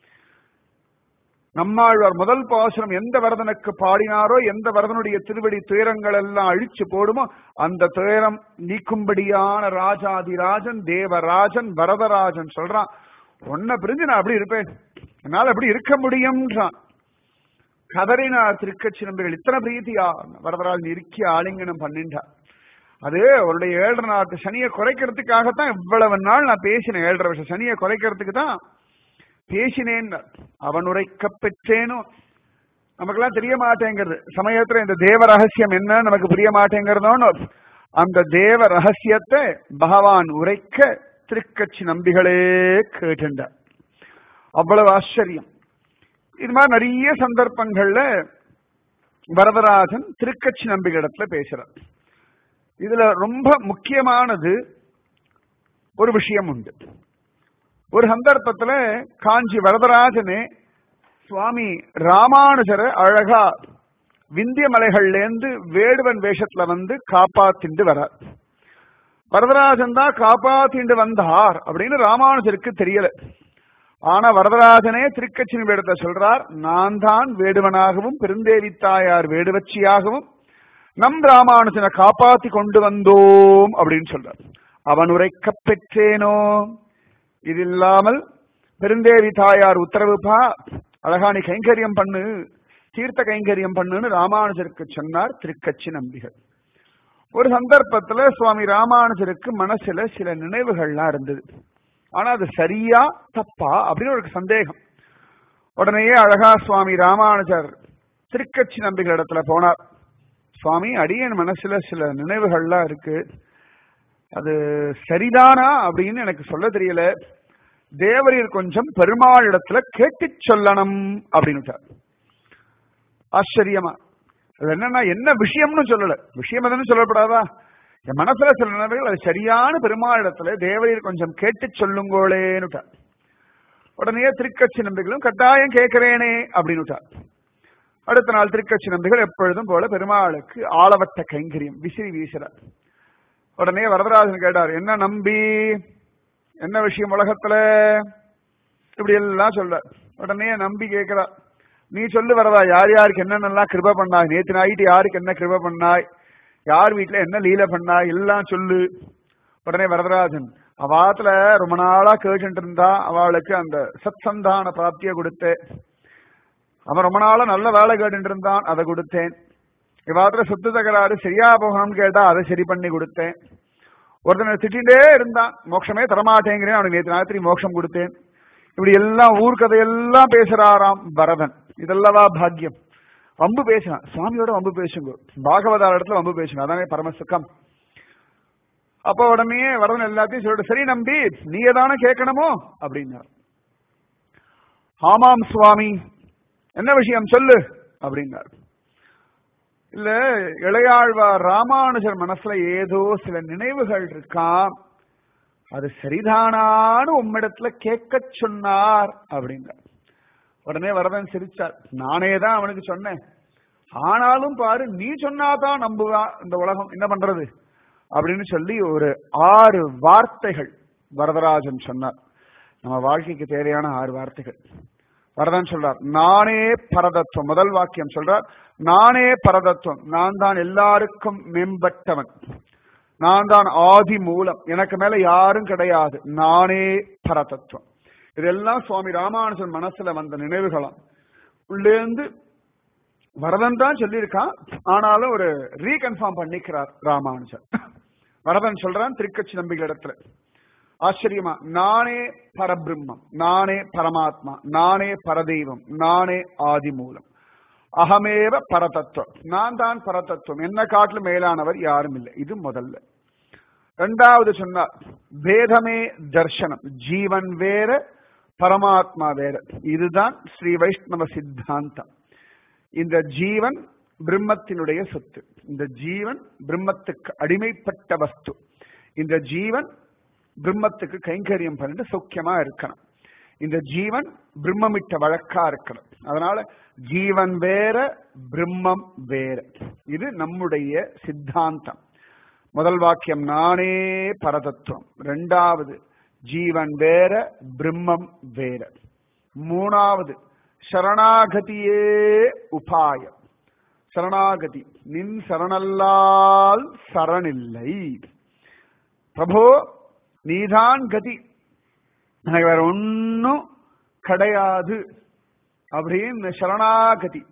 நம்மாழ்வார் முதல் பாசுரம் எந்த வரதனுக்கு பாடினாரோ எந்த வரதனுடைய திருவடி துயரங்கள் எல்லாம் அழிச்சு போடுமோ அந்த துயரம் நீக்கும்படியான ராஜாதிராஜன் தேவராஜன் வரதராஜன் சொல்றான் உன்னை பிரிஞ்சு நான் அப்படி இருப்பேன் என்னால அப்படி இருக்க முடியும்ன்றான் கதறினார் திருக்கட்சி நம்பிகள் இத்தனை பிரீத்தியா வரதராஜன் இறுக்கி ஆலிங்கனம் பண்ணின்றார் அது அவருடைய ஏழரை நாட்டு சனியை குறைக்கிறதுக்காகத்தான் இவ்வளவு நாள் நான் பேசினேன் ஏழரை வருஷம் சனியை குறைக்கிறதுக்கு தான் பேசினேன் அவன் உரைக்க பெற்றேனோ நமக்கெல்லாம் தெரிய மாட்டேங்கிறது சமயத்துல இந்த தேவ ரகசியம் என்ன நமக்கு புரிய மாட்டேங்கிறதோன்னு அந்த தேவ ரகசியத்தை பகவான் உரைக்க திருக்கட்சி நம்பிகளே கேட்டுண்டார் அவ்வளவு ஆச்சரியம் இது மாதிரி நிறைய சந்தர்ப்பங்கள்ல வரதராஜன் திருக்கட்சி நம்பிகளிடத்துல பேசுறார் இதுல ரொம்ப முக்கியமானது ஒரு விஷயம் உண்டு ஒரு சந்தர்ப்பத்துல காஞ்சி வரதராஜனே சுவாமி ராமானுஜரை அழகா விந்திய மலைகள்ல இருந்து வேடுவன் வேஷத்துல வந்து காப்பாத்திண்டு வரார் வரதராஜன் தான் காப்பாத்திண்டு வந்தார் அப்படின்னு ராமானுஜருக்கு தெரியல ஆனா வரதராஜனே திருக்கட்சியின் வேடத்தை சொல்றார் நான் தான் வேடுவனாகவும் பெருந்தேவி தாயார் வேடுவச்சியாகவும் நம் ராமானுஜனை காப்பாத்தி கொண்டு வந்தோம் அப்படின்னு சொல்றார் அவன் உரைக்க பெற்றேனோ இது இல்லாமல் பெருந்தேவி தாயார் உத்தரவுப்பா அழகா நீ கைங்கரியம் பண்ணு தீர்த்த கைங்கரியம் பண்ணுன்னு ராமானுஜருக்கு சொன்னார் திருக்கட்சி நம்பிகள் ஒரு சந்தர்ப்பத்துல சுவாமி ராமானுஜருக்கு மனசுல சில நினைவுகள்லாம் இருந்தது ஆனா அது சரியா தப்பா அப்படின்னு ஒரு சந்தேகம் உடனேயே அழகா சுவாமி ராமானுஜர் திருக்கட்சி நம்பிகள் இடத்துல போனார் சுவாமி அடியன் மனசுல சில நினைவுகள்லாம் இருக்கு அது சரிதானா அப்படின்னு எனக்கு சொல்ல தெரியல தேவரீர் கொஞ்சம் பெருமாள் இடத்துல கேட்டு சொல்லணும் அப்படின்னு ஆச்சரியமா அது என்னன்னா என்ன விஷயம்னு சொல்லல விஷயம் எதுன்னு சொல்லப்படாதா என் மனசுல சில நினைவுகள் அது சரியான பெருமாள் இடத்துல தேவரீர் கொஞ்சம் கேட்டு சொல்லுங்கோளேன்னு உடனே திருக்கட்சி நம்பிகளும் கட்டாயம் கேட்கிறேனே அப்படின்னு அடுத்த நாள் திருக்கட்சி நம்பிகள் எப்பொழுதும் போல பெருமாளுக்கு ஆளவட்ட கைங்கரியம் விசிறி வீசுறார் உடனே வரதராஜன் கேட்டார் என்ன நம்பி என்ன விஷயம் உலகத்துல இப்படி எல்லாம் சொல்ற உடனே நம்பி கேட்கிறா நீ சொல்லு வரதா யார் யாருக்கு என்னென்னலாம் கிருப பண்ணாய் நேத்து நைட்டு யாருக்கு என்ன கிருப பண்ணாய் யார் வீட்டுல என்ன லீல பண்ணாய் எல்லாம் சொல்லு உடனே வரதராஜன் அவாத்துல ரொம்ப நாளா கேட்டுட்டு இருந்தா அவளுக்கு அந்த சத் சந்தான பிராப்திய கொடுத்தேன் அவன் ரொம்ப நாளா நல்ல வேலை கேட்டுட்டு இருந்தான் அதை கொடுத்தேன் இவாத்துல சொத்து தகராறு சரியா போகணும்னு கேட்டா அதை சரி பண்ணி கொடுத்தேன் ஒருத்தனை திட்டிகிட்டே இருந்தான் மோட்சமே தரமாட்டேங்கிறேன் அவனுக்கு நேற்று ராத்திரி மோட்சம் கொடுத்தேன் இப்படி எல்லாம் ஊர்க்கதையெல்லாம் பேசுறாராம் பரதன் இதெல்லவா பாக்கியம் வம்பு பேசினான் சுவாமியோட வம்பு பேசுங்க பாகவதார் இடத்துல வம்பு பேசுங்க அதானே பரமசுக்கம் அப்ப உடனே வரதன் எல்லாத்தையும் சொல்லிட்டு சரி நம்பி நீ தானே கேட்கணுமோ அப்படின்னார் ஆமாம் சுவாமி என்ன விஷயம் சொல்லு அப்படின்னார் இல்ல இளையாழ்வார் ராமானுஜர் மனசுல ஏதோ சில நினைவுகள் இருக்காம் அது சரிதானான்னு உம்மிடத்துல கேட்க சொன்னார் அப்படின்னார் உடனே வரதன் சிரிச்சார் நானே தான் அவனுக்கு சொன்னேன் ஆனாலும் பாரு நீ சொன்னாதான் நம்புவா இந்த உலகம் என்ன பண்றது அப்படின்னு சொல்லி ஒரு ஆறு வார்த்தைகள் வரதராஜன் சொன்னார் நம்ம வாழ்க்கைக்கு தேவையான ஆறு வார்த்தைகள் வரதன் சொல்றார் நானே பரதத்துவம் முதல் வாக்கியம் சொல்றார் நானே பரதத்துவம் நான் தான் எல்லாருக்கும் மேம்பட்டவன் நான் தான் ஆதி மூலம் எனக்கு மேல யாரும் கிடையாது நானே பரதத்துவம் இதெல்லாம் சுவாமி ராமானுஜன் மனசுல வந்த நினைவுகளாம் உள்ளேந்து வரதன் தான் சொல்லியிருக்கான் ஆனாலும் ஒரு ரீகன்ஃபார்ம் பண்ணிக்கிறார் ராமானுஜன் வரதன் சொல்றான் திருக்கட்சி நம்பிக்கை இடத்துல ஆச்சரியமா நானே பரபிரம்மம் நானே பரமாத்மா நானே பரதெய்வம் நானே ஆதி மூலம் அகமேவ பரதத்துவம் நான் தான் பரதத்துவம் என்ன காட்டிலும் மேலானவர் யாரும் இல்லை இது முதல்ல ரெண்டாவது சொன்னார் வேதமே தர்சனம் ஜீவன் வேற பரமாத்மா வேற இதுதான் ஸ்ரீ வைஷ்ணவ சித்தாந்தம் இந்த ஜீவன் பிரம்மத்தினுடைய சொத்து இந்த ஜீவன் பிரம்மத்துக்கு அடிமைப்பட்ட வஸ்து இந்த ஜீவன் பிரம்மத்துக்கு கைங்கரியம் பண்ணிட்டு சௌக்கியமா இருக்கணும் இந்த ஜீவன் பிரம்மமிட்ட வழக்கா இருக்கணும் அதனால ஜீவன் வேற பிரம்மம் வேற இது நம்முடைய சித்தாந்தம் முதல் வாக்கியம் நானே பரதத்துவம் ரெண்டாவது ஜீவன் வேற பிரம்மம் வேற மூணாவது சரணாகதியே உபாயம் சரணாகதி நின் சரணல்லால் சரணில்லை பிரபோ நீதான் கதி எனக்கு வேற ஒன்னும் கிடையாது அப்படின்னு சரணாகதி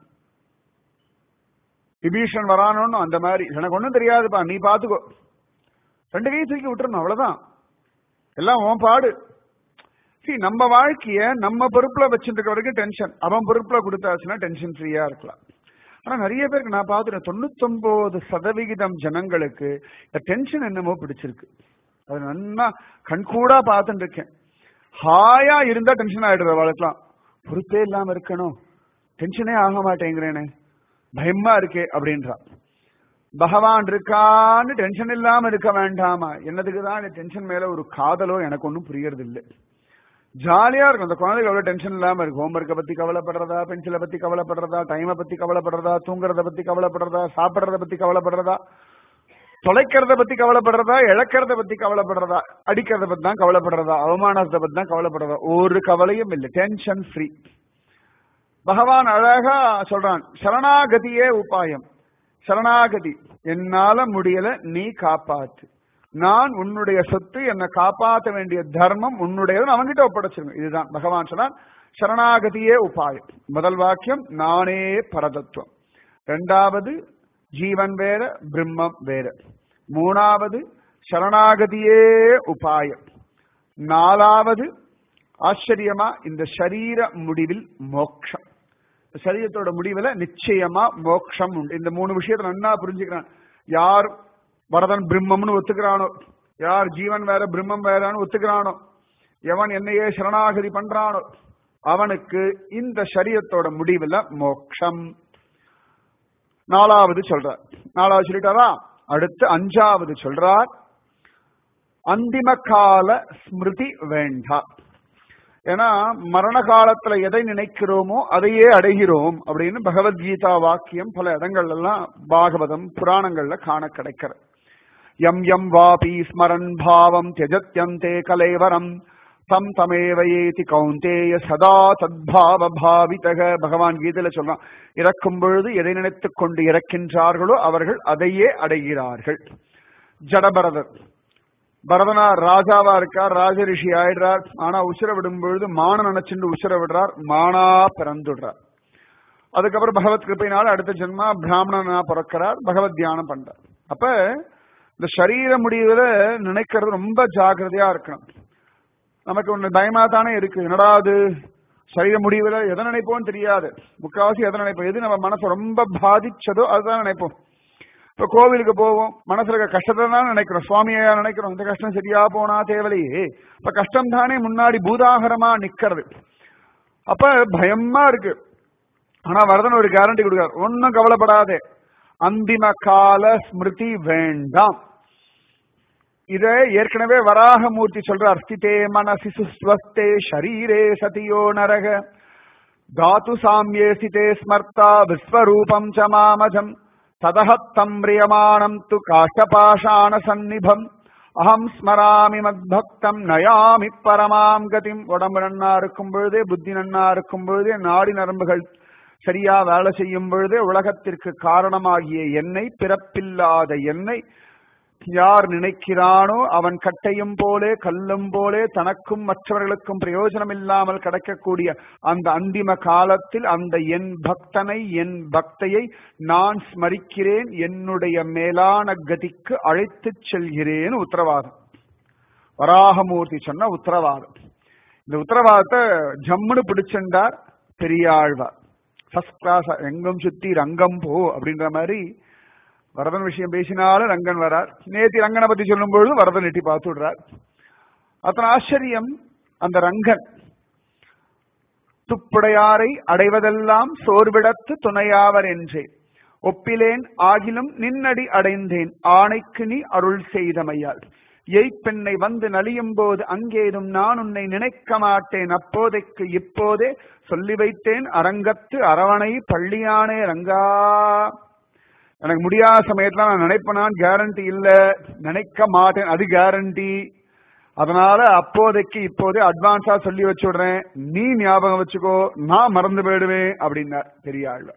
விபீஷன் வரானோன்னு அந்த மாதிரி எனக்கு ஒன்றும் தெரியாதுப்பா நீ பாத்துக்கோ ரெண்டு கையும் தூக்கி விட்டுறணும் அவ்வளவுதான் எல்லாம் உன் பாடு சி நம்ம வாழ்க்கைய நம்ம பொறுப்புல வச்சுட்டு இருக்க வரைக்கும் டென்ஷன் அவன் பொறுப்புல கொடுத்தாச்சுன்னா டென்ஷன் ஃப்ரீயா இருக்கலாம் ஆனா நிறைய பேருக்கு நான் பார்த்துட்டேன் தொண்ணூத்தொன்பது சதவிகிதம் ஜனங்களுக்கு இந்த டென்ஷன் என்னமோ பிடிச்சிருக்கு அது நல்லா கண்கூடா பார்த்துட்டு இருக்கேன் ஹாயா இருந்தா டென்ஷன் ஆயிடுற வாழ்க்கலாம் பொறுப்பே இல்லாம இருக்கணும் டென்ஷனே ஆக மாட்டேங்கிறேனே பயமா இருக்கே அப்படின்றா பகவான் இருக்கான்னு டென்ஷன் இல்லாம இருக்க வேண்டாமா என்னதுக்கு தான் இந்த டென்ஷன் மேல ஒரு காதலோ எனக்கு ஒன்றும் புரியறது இல்லை ஜாலியா இருக்கும் அந்த குழந்தைக்கு அவ்வளவு டென்ஷன் இல்லாம இருக்கு ஹோம்ஒர்க்கை பத்தி கவலைப்படுறதா பென்சிலை பத்தி கவலைப்படுறதா டைமை பத்தி கவலைப்படுறதா தூங்குறத பத்தி கவலைப்படுறதா சாப்பிடுறத பத்தி கவலைப்படுறதா தொலைக்கிறத பத்தி கவலைப்படுறதா இழக்கிறத பத்தி கவலைப்படுறதா அடிக்கிறத பத்தி தான் கவலைப்படுறதா அவமானத்தை பத்தி தான் கவலைப்படுறதா ஒரு கவலையும் இல்லை டென்ஷன் ஃப்ரீ பகவான் அழகா சொல்றான் சரணாகதியே உபாயம் சரணாகதி என்னால முடியல நீ காப்பாத்து நான் உன்னுடைய சொத்து என்னை காப்பாற்ற வேண்டிய தர்மம் உன்னுடையது அவன்கிட்ட ஒப்படைச்சிருங்க இதுதான் பகவான் சொன்னான் சரணாகதியே உபாயம் முதல் வாக்கியம் நானே பரதத்துவம் ரெண்டாவது ஜீவன் வேற பிரம்மம் வேற மூணாவது சரணாகதியே உபாயம் நாலாவது ஆச்சரியமா இந்த சரீர முடிவில் மோக்ஷம் சரீரத்தோட முடிவுல நிச்சயமா மோக்ஷம் உண்டு இந்த மூணு விஷயத்தை நன்னா புரிஞ்சுக்கிறான் யார் வரதன் பிரம்மம்னு ஒத்துக்கிறானோ யார் ஜீவன் வேற பிரம்மம் வேறன்னு ஒத்துக்கிறானோ எவன் என்னையே சரணாகதி பண்றானோ அவனுக்கு இந்த சரீரத்தோட முடிவுல மோக்ஷம் நாலாவது சொல்றார் நாலாவது சொல்லிட்டாரா அடுத்து அஞ்சாவது சொல்றார் அந்திம கால ஸ்மிருதி வேண்டாம் ஏன்னா மரண காலத்துல எதை நினைக்கிறோமோ அதையே அடைகிறோம் அப்படின்னு பகவத்கீதா வாக்கியம் பல இடங்கள்ல எல்லாம் பாகவதம் புராணங்கள்ல காண கிடைக்கிறது எம் எம் வாபி ஸ்மரன் பாவம் தியஜத்யந்தே கலைவரம் தம் தமேவையேதி கௌந்தேய சதா சத்பாவ பாவிதக பகவான் கீதையில சொல்றான் இறக்கும் பொழுது எதை நினைத்துக் கொண்டு இறக்கின்றார்களோ அவர்கள் அதையே அடைகிறார்கள் ஜடபரதர் பரதனார் ராஜாவா இருக்கார் ராஜரிஷி ஆயிடுறார் ஆனா உசிர விடும் பொழுது மான நினைச்சுட்டு உசிர விடுறார் மானா பிறந்துடுறார் அதுக்கப்புறம் பகவத் கிருப்பையினால அடுத்த ஜென்மா பிராமணனா பிறக்கிறார் பகவத் தியானம் பண்றார் அப்ப இந்த சரீர முடிவுல நினைக்கிறது ரொம்ப ஜாக்கிரதையா இருக்கணும் நமக்கு ஒண்ணு பயமா தானே இருக்கு என்னடா அது சரீர முடிவுல எதை நினைப்போம் தெரியாது முக்காவாசி எதை நினைப்போம் எது நம்ம மனசை ரொம்ப பாதிச்சதோ அதுதான் நினைப்போம் இப்ப கோவிலுக்கு போவோம் மனசுல இருக்க கஷ்டத்தை தான் நினைக்கிறோம் சுவாமியா நினைக்கிறோம் இந்த கஷ்டம் சரியா போனா தேவலையே இப்ப கஷ்டம் தானே முன்னாடி பூதாகரமா நிக்கிறது அப்ப பயமா இருக்கு ஆனா வரதன் ஒரு கேரண்டி கொடுக்கார் ஒன்னும் கவலைப்படாதே அந்திம கால ஸ்மிருதி வேண்டாம் இத ஏற்கனவே வராகமூர்த்தி சொல்றார் ஸ்திதே மனசி சுஸ்வஸ்தே ஷரீரே சதியோ நரக தாத்து சாமியே சிதே ஸ்மர்த்தா விஸ்வரூபம் ச மாமஜம் ததஹத்தம் பிரியமாணம் து காஷ்டபாஷாண சந்நிபம் அகம் ஸ்மராமி மத்பக்தம் நயாமி பரமாம் கதிம் உடம்பு நன்னா இருக்கும் பொழுதே புத்தி நன்னா இருக்கும் பொழுதே நாடி நரம்புகள் சரியா வேலை செய்யும் பொழுதே உலகத்திற்கு காரணமாகிய என்னை பிறப்பில்லாத என்னை யார் நினைக்கிறானோ அவன் கட்டையும் போலே கல்லும் போலே தனக்கும் மற்றவர்களுக்கும் பிரயோஜனம் இல்லாமல் கிடைக்கக்கூடிய அந்த அந்திம காலத்தில் அந்த என் பக்தனை என் பக்தையை நான் ஸ்மரிக்கிறேன் என்னுடைய மேலான கதிக்கு அழைத்துச் செல்கிறேன் உத்தரவாதம் வராகமூர்த்தி சொன்ன உத்தரவாதம் இந்த உத்தரவாதத்தை ஜம்முன்னு பிடிச்சிருந்தார் பெரியாழ்வார் ஃபர்ஸ்ட் கிளாஸ் எங்கும் சுத்தி ரங்கம் போ அப்படின்ற மாதிரி வரதன் விஷயம் பேசினாலும் ரங்கன் வரார் நேத்தி ரங்கனை பத்தி சொல்லும் பொழுது வரதன் எட்டி பார்த்து விடுறார் அத்தனை ஆச்சரியம் அந்த ரங்கன் துப்புடையாரை அடைவதெல்லாம் சோர்விடத்து துணையாவர் என்றே ஒப்பிலேன் ஆகிலும் நின்னடி அடைந்தேன் ஆணைக்கு நீ அருள் செய்தமையால் எய்ப்பெண்ணை வந்து நலியும் போது அங்கேதும் நான் உன்னை நினைக்க மாட்டேன் அப்போதைக்கு இப்போதே சொல்லி வைத்தேன் அரங்கத்து அரவணை பள்ளியானே ரங்கா எனக்கு முடியாத சமயத்துல நான் நினைப்பேனான் கேரண்டி இல்ல நினைக்க மாட்டேன் அது கேரண்டி அதனால அப்போதைக்கு இப்போதே அட்வான்ஸா சொல்லி வச்சுடுறேன் நீ ஞாபகம் வச்சுக்கோ நான் மறந்து போயிடுவேன் அப்படின்னார் பெரிய ஆள்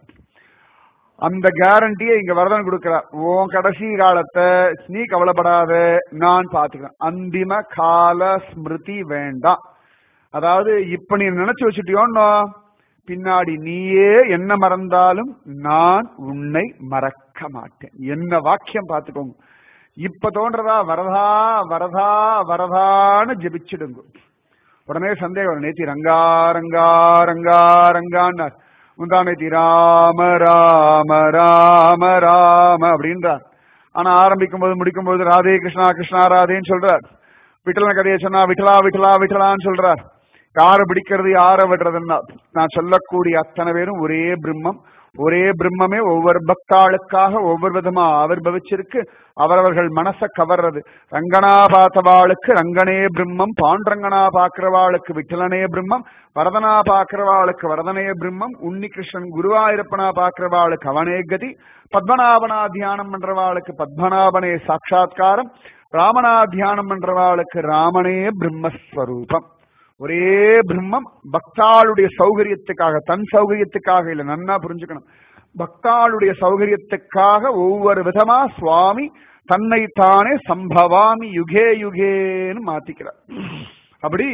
அந்த கேரண்டியை இங்க வரதன் கொடுக்கிறார் உன் கடைசி காலத்தை நீ கவலைப்படாத நான் பாத்துக்கிறேன் அந்திம கால ஸ்மிருதி வேண்டாம் அதாவது இப்ப நீ நினைச்சு வச்சுட்டியோன்னோ பின்னாடி நீயே என்ன மறந்தாலும் நான் உன்னை மறக்க மாட்டேன் என்ன வாக்கியம் பார்த்துக்கோங்க இப்ப தோன்றதா வரதா வரதா வரதான்னு ஜெபிச்சிடுங்க உடனே சந்தேகம் நேத்தி ரங்கா ரங்கா ரங்கா ரங்கான்னார் முந்தா நேத்தி ராம ராம ராம ராம அப்படின்றார் ஆனா ஆரம்பிக்கும் போது முடிக்கும் போது ராதே கிருஷ்ணா கிருஷ்ணா ராதேன்னு சொல்றார் விட்டலன கதையை சொன்னா விட்டலா விட்டலா விட்டலான்னு சொல்றார் யார பிடிக்கிறது யார விடுறதுன்னா நான் சொல்லக்கூடிய அத்தனை பேரும் ஒரே பிரம்மம் ஒரே பிரம்மமே ஒவ்வொரு பக்தாளுக்காக ஒவ்வொரு விதமா ஆவிர்வவிச்சிருக்கு அவரவர்கள் மனச கவர்றது ரங்கனா பார்த்தவாளுக்கு ரங்கனே பிரம்மம் பாண்டரங்கனா பாக்குறவாளுக்கு விட்டலனே பிரம்மம் வரதனா பாக்குறவாளுக்கு வரதனே பிரம்மம் உன்னிகிருஷ்ணன் குருவாயிருப்பனா பாக்குறவாளுக்கு அவனே கதி பத்மநாபனா தியானம் பண்றவாளுக்கு பத்மநாபனே சாட்சா்காரம் ராமனா தியானம் பண்றவாளுக்கு ராமனே பிரம்மஸ்வரூபம் ஒரே பிரம்மம் பக்தாளுடைய சௌகரியத்துக்காக தன் சௌகரியத்துக்காக இல்ல நன்னா புரிஞ்சுக்கணும் பக்தாளுடைய சௌகரியத்துக்காக ஒவ்வொரு விதமா சுவாமி தன்னை தானே சம்பவாமி யுகே யுகேன்னு மாத்திக்கிறார் அப்படி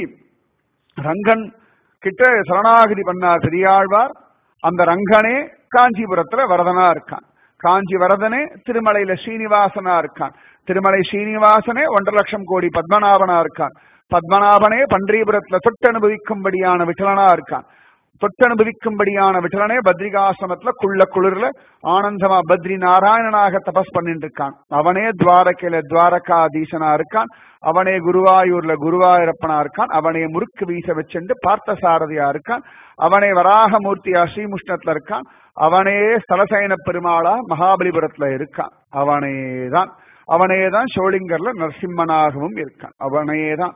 ரங்கன் கிட்ட சரணாகதி பண்ணார் பெரியாழ்வார் அந்த ரங்கனே காஞ்சிபுரத்துல வரதனா இருக்கான் காஞ்சி வரதனே திருமலையில ஸ்ரீனிவாசனா இருக்கான் திருமலை ஸ்ரீனிவாசனே ஒன்றரை லட்சம் கோடி பத்மநாபனா இருக்கான் பத்மநாபனே பன்றிபுரத்துல தொட்டனுபவிக்கும்படியான விட்டலனா இருக்கான் தொட்டனுபவிக்கும்படியான விட்டலனே பத்ரிகாசிரமத்துல குள்ள குளிர்ல ஆனந்தமா பத்ரி நாராயணனாக தபஸ் பண்ணிட்டு இருக்கான் அவனே துவாரகையில துவாரகாதீசனா இருக்கான் அவனே குருவாயூர்ல குருவாயூரப்பனா இருக்கான் அவனே முறுக்கு வீச வச்சுண்டு பார்த்த சாரதியா இருக்கான் அவனே வராகமூர்த்தியா ஸ்ரீமுஷ்ணத்துல இருக்கான் அவனே ஸ்தலசயன பெருமாளா மகாபலிபுரத்துல இருக்கான் அவனேதான் அவனேதான் ஷோலிங்கர்ல நரசிம்மனாகவும் இருக்கான் அவனேதான்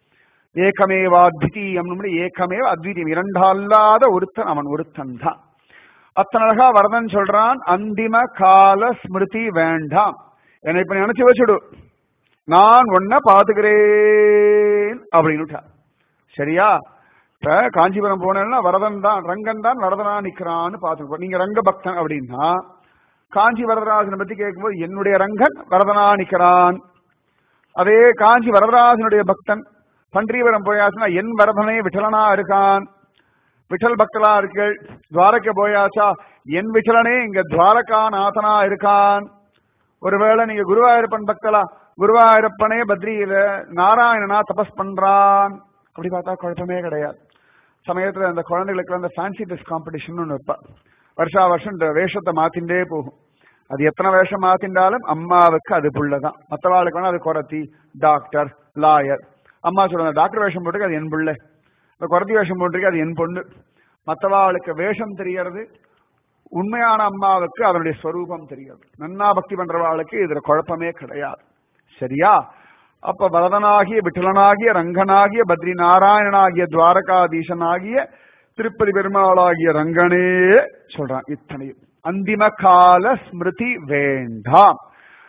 ஏகமேவா அத்விதீயம் ஏகமேவ அத்விதீயம் இரண்டல்லாத ஒருத்தன் அவன் ஒருத்தன் தான் அத்தனை அழகா வரதன் சொல்றான் அந்திம கால ஸ்மிருதி வேண்டாம் என்னை இப்ப நினைச்சு வச்சுடு நான் ஒன்ன பாத்துக்கிறேன் அப்படின்னு சரியா இப்ப காஞ்சிபுரம் போனேன்னா வரதன் தான் ரங்கன் தான் வரதனா நிக்கிறான்னு பாத்துக்கோ நீங்க ரங்க பக்தன் அப்படின்னா காஞ்சி வரதராஜனை பத்தி கேட்கும்போது என்னுடைய ரங்கன் வரதனா நிக்கிறான் அதே காஞ்சி வரதராஜனுடைய பக்தன் பன்றிவரம் போயாச்சுன்னா என் வரதனே விட்டலனா இருக்கான் விட்டல் பக்தலா இருக்கு துவாரக்க போயாச்சா என் விட்டலனே இங்க துவாரகா நாதனா இருக்கான் ஒருவேளை நீங்க குருவாயூரப்பன் பக்தலா குருவாயூரப்பனே பத்ரியில நாராயணனா தபஸ் பண்றான் அப்படி பார்த்தா குழப்பமே கிடையாது சமயத்துல அந்த குழந்தைகளுக்கு அந்த ஃபேன்சி ட்ரெஸ் காம்படிஷன் ஒன்று வைப்பா வருஷா வருஷம் இந்த வேஷத்தை மாத்திண்டே போகும் அது எத்தனை வேஷம் மாத்திண்டாலும் அம்மாவுக்கு அது புள்ளதான் மற்றவாளுக்கு வேணா அது குரத்தி டாக்டர் லாயர் அம்மா சொல்லுவாங்க டாக்டர் வேஷம் போட்டுருக்கு அது என் புள்ள இந்த குரத்தி வேஷம் போட்டிருக்கு அது என் பொண்ணு மற்றவாளுக்கு வேஷம் தெரியறது உண்மையான அம்மாவுக்கு அதனுடைய ஸ்வரூபம் தெரியாது நன்னா பக்தி பண்றவாளுக்கு இதுல குழப்பமே கிடையாது சரியா அப்ப வரதனாகிய விட்டலனாகிய ரங்கனாகிய பத்ரி நாராயணனாகிய துவாரகாதீசனாகிய திருப்பதி பெருமாளாகிய ரங்கனே சொல்றான் இத்தனையும் அந்திம கால ஸ்மிருதி வேண்டாம்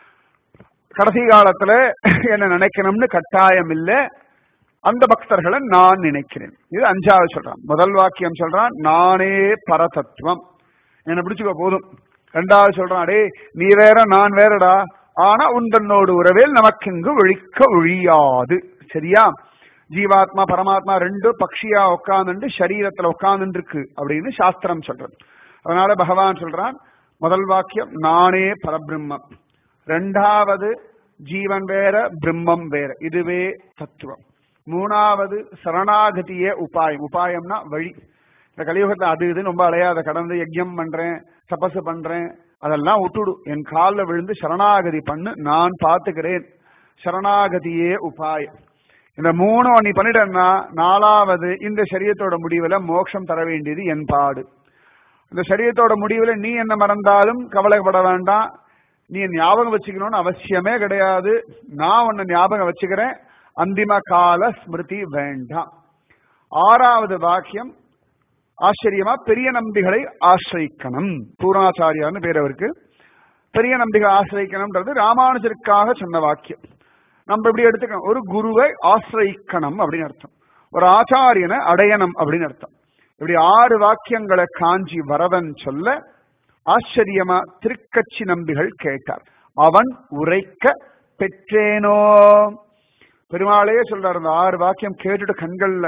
கடைசி காலத்துல என்ன நினைக்கணும்னு கட்டாயம் இல்ல அந்த பக்தர்களை நான் நினைக்கிறேன் இது அஞ்சாவது சொல்றான் முதல் வாக்கியம் சொல்றான் நானே பரதத்துவம் என்ன பிடிச்சுக்கோ போதும் ரெண்டாவது சொல்றான் அடே நீ வேற நான் வேறடா ஆனா உந்தன்னோடு உறவேல் நமக்கு இங்கு ஒழிக்க ஒழியாது சரியா ஜீவாத்மா பரமாத்மா ரெண்டு பக்ஷியா உட்கார்ந்துட்டு சரீரத்துல உட்கார்ந்து இருக்கு அப்படின்னு சாஸ்திரம் சொல்றது அதனால பகவான் சொல்றான் முதல் வாக்கியம் நானே பரபிரம்மம் ரெண்டாவது ஜீவன் வேற பிரம்மம் வேற இதுவே தத்துவம் மூணாவது சரணாகதியே உபாயம் உபாயம்னா வழி இந்த கலியுகத்துல அது இதுன்னு ரொம்ப அலையாத கடந்து யஜ்யம் பண்றேன் தபசு பண்றேன் அதெல்லாம் விட்டுடு என் காலில் விழுந்து சரணாகதி பண்ணு நான் பார்த்துக்கிறேன் சரணாகதியே உபாயம் இந்த மூணு நீ பண்ணிட்டேன்னா நாலாவது இந்த சரீரத்தோட முடிவுல மோட்சம் தர வேண்டியது என் பாடு இந்த சரீரத்தோட முடிவுல நீ என்ன மறந்தாலும் கவலைப்பட வேண்டாம் நீ ஞாபகம் வச்சுக்கணும்னு அவசியமே கிடையாது நான் உன்னை ஞாபகம் வச்சுக்கிறேன் அந்திம கால ஸ்மிருதி வேண்டாம் ஆறாவது வாக்கியம் ஆச்சரியமா பெரிய நம்பிகளை ஆசிரிக்கணும் பூர்ணாச்சாரியார்னு பேர் அவருக்கு பெரிய நம்பிகை ஆசிரிக்கணும்ன்றது ராமானுஜருக்காக சொன்ன வாக்கியம் நம்ம இப்படி எடுத்துக்கணும் ஒரு குருவை ஆசிரிக்கணும் அப்படின்னு அர்த்தம் ஒரு ஆச்சாரியனை அடையணும் அப்படின்னு அர்த்தம் இப்படி ஆறு வாக்கியங்களை காஞ்சி வரதன் சொல்ல ஆச்சரியமா திருக்கட்சி நம்பிகள் கேட்டார் அவன் உரைக்க பெற்றேனோ பெருமாளையே சொல்றாரு அந்த ஆறு வாக்கியம் கேட்டுட்டு கண்கள்ல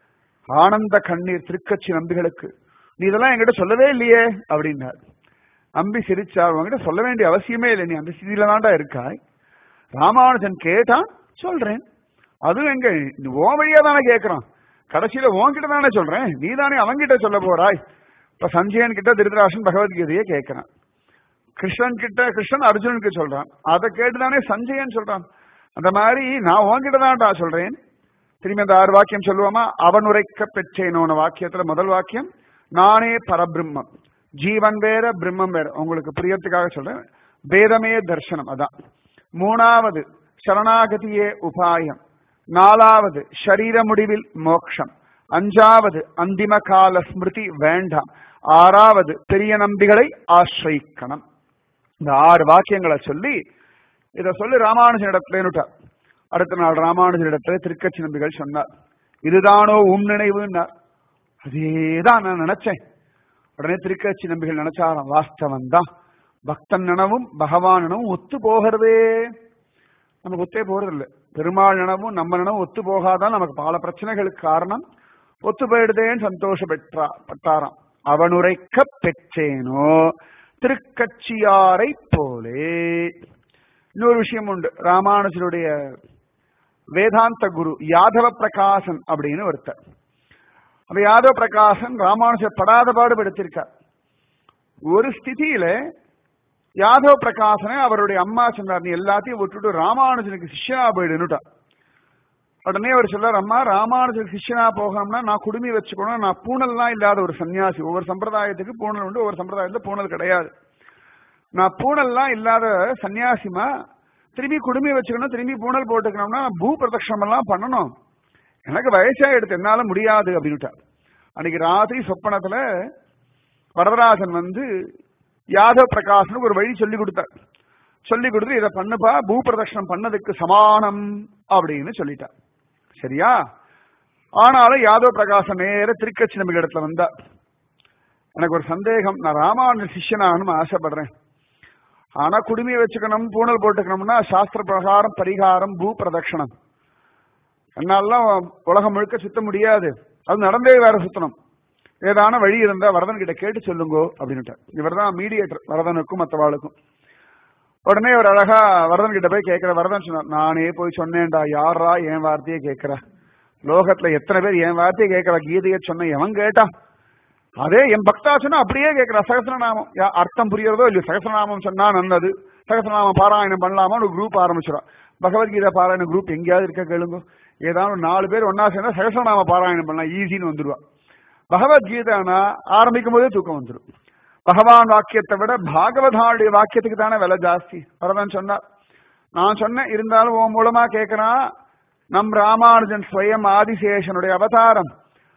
ஆனந்த கண்ணீர் திருக்கட்சி நம்பிகளுக்கு நீ இதெல்லாம் என்கிட்ட சொல்லவே இல்லையே அப்படின்னார் நம்பி சிரிச்சார் உங்ககிட்ட சொல்ல வேண்டிய அவசியமே இல்லை நீ அந்த ஸ்திதியில தான்டா இருக்காய் ராமானுஜன் கேட்டான் சொல்றேன் அதுவும் எங்க ஓ வழியா தானே கேட்கிறான் கடைசியில உன்கிட்ட தானே சொல்றேன் நீ தானே அவன்கிட்ட சொல்ல போறாய் இப்ப சஞ்சயன் கிட்ட திருதராசன் பகவத்கீதையை கேட்கிறான் கிருஷ்ணன் கிட்ட கிருஷ்ணன் அர்ஜுனனுக்கு சொல்றான் அதை கேட்டுதானே சஞ்சயன் சொல்றான் அந்த மாதிரி நான் உன்கிட்ட தான்டா சொல்றேன் திரும்பி அந்த ஆறு வாக்கியம் சொல்லுவோமா அவன் உரைக்க பெற்றேனோன வாக்கியத்துல முதல் வாக்கியம் நானே பரபிரம்மம் ஜீவன் வேற பிரம்மம் வேற உங்களுக்கு பிரியத்துக்காக சொல்றேன் வேதமே தர்சனம் அதான் மூணாவது சரணாகதியே உபாயம் நாலாவது ஷரீர முடிவில் மோக்ஷம் அஞ்சாவது அந்திம கால ஸ்மிருதி வேண்டாம் ஆறாவது பெரிய நம்பிகளை ஆசிரிக்கணும் இந்த ஆறு வாக்கியங்களை சொல்லி இத சொல்லி ராமானுஜன் இடத்துல அடுத்த நாள் ராமானுஜன் இடத்துல திருக்கட்சி நம்பிகள் சொன்னார் இதுதானோ உம் நினைவுன்னார் அதேதான் நான் நினைச்சேன் உடனே திருக்கட்சி நம்பிகள் நினைச்சாராம் வாஸ்தவம் தான் பக்தன் நினவும் பகவான் நினவும் ஒத்து போகிறதே நமக்கு ஒத்தே போறதில்லை பெருமாள் நினவும் நம்ம நினவும் ஒத்து போகாதான் நமக்கு பல பிரச்சனைகளுக்கு காரணம் ஒத்து போயிடுதேன்னு சந்தோஷப்பெற்றா பட்டாராம் அவனுரைக்க பெற்றேனோ திருக்கட்சியாரை போலே இன்னொரு விஷயம் உண்டு ராமானுஜருடைய வேதாந்த குரு யாதவ பிரகாசன் அப்படின்னு ஒருத்தர் அந்த யாதவ பிரகாசன் ராமானுஜர் படாத பாடுபடுத்திருக்கார் ஒரு ஸ்திதியில யாதவ பிரகாசனை அவருடைய அம்மா சொன்னார் நீ எல்லாத்தையும் விட்டுட்டு ராமானுஜனுக்கு சிஷ்யனா போயிடுனுட்டா உடனே அவர் சொல்றார் அம்மா ராமானுஜருக்கு சிஷ்யனா போகணும்னா நான் குடுமி வச்சுக்கணும் நான் பூனல்லாம் இல்லாத ஒரு சன்னியாசி ஒவ்வொரு சம்பிரதாயத்துக்கு பூனல் உண்டு ஒவ்வொரு சம்பிரதாயத்துல பூனல் கிடையாது நான் பூனல்லாம் இல்லாத சன்னியாசிமா திரும்பி குடுமி வச்சுக்கணும் திரும்பி பூனல் போட்டுக்கணும்னா பூ பிரதட்சணம் எல்லாம் பண்ணணும் எனக்கு வயசா எடுத்து என்னால முடியாது அப்படின்னுட்டார் அன்னைக்கு ராத்திரி சொப்பனத்துல வரதராஜன் வந்து யாதவ பிரகாசனுக்கு ஒரு வழி சொல்லி கொடுத்தார் சொல்லி கொடுத்து இதை பண்ணுப்பா பூ பிரதட்சணம் பண்ணதுக்கு சமானம் அப்படின்னு சொல்லிட்டார் சரியா ஆனாலும் யாதவ பிரகாசன் நேர திருக்கட்சி நம்பிக்கை இடத்துல வந்தா எனக்கு ஒரு சந்தேகம் நான் ராமானுஜ சிஷ்யனாகணும்னு ஆசைப்படுறேன் ஆனா குடுமையை வச்சுக்கணும் பூனல் போட்டுக்கணும்னா சாஸ்திர பிரகாரம் பரிகாரம் பூ பிரதட்சணம் என்னாலாம் உலகம் முழுக்க சுத்த முடியாது அது நடந்தே வேற சுத்தணும் ஏதான வழி இருந்தா வரதன் கிட்ட கேட்டு சொல்லுங்கோ அப்படின்னுட்டார் இவர் தான் மீடியேட்டர் வரதனுக்கும் மற்றவாளுக்கும் உடனே ஒரு அழகா வரதன் கிட்ட போய் கேட்கிற வரதன் சொன்னார் நானே போய் சொன்னேன்டா யாரா என் வார்த்தையே கேட்கிற லோகத்துல எத்தனை பேர் என் வார்த்தையை கேட்கிற கீதையை சொன்ன எவன் கேட்டான் அதே என் பக்தா சொன்னா அப்படியே கேட்கிற சகசரநாமம் அர்த்தம் புரியறதோ இல்லையோ சகசரநாமம் சொன்னா நல்லது சகசரநாமம் பாராயணம் பண்ணலாமா ஒரு குரூப் ஆரம்பிச்சிடும் பகவத்கீதை பாராயண குரூப் எங்கேயாவது இருக்க கேளுங்க ஏதாவது நாலு பேர் ஒன்னா சேர்ந்தா சகசரநாம பாராயணம் பண்ணலாம் ஈஸின்னு வந்துருவா பகவத்கீதைனா ஆரம்பிக்கும் போதே தூக்கம் வந்துடும் பகவான் வாக்கியத்தை விட பாகவதாளுடைய வாக்கியத்துக்கு தானே விலை ஜாஸ்தி பரதன் சொன்னார் நான் சொன்னேன் இருந்தாலும் உன் மூலமா கேட்கிறான் நம் ராமானுஜன் ஸ்வயம் ஆதிசேஷனுடைய அவதாரம்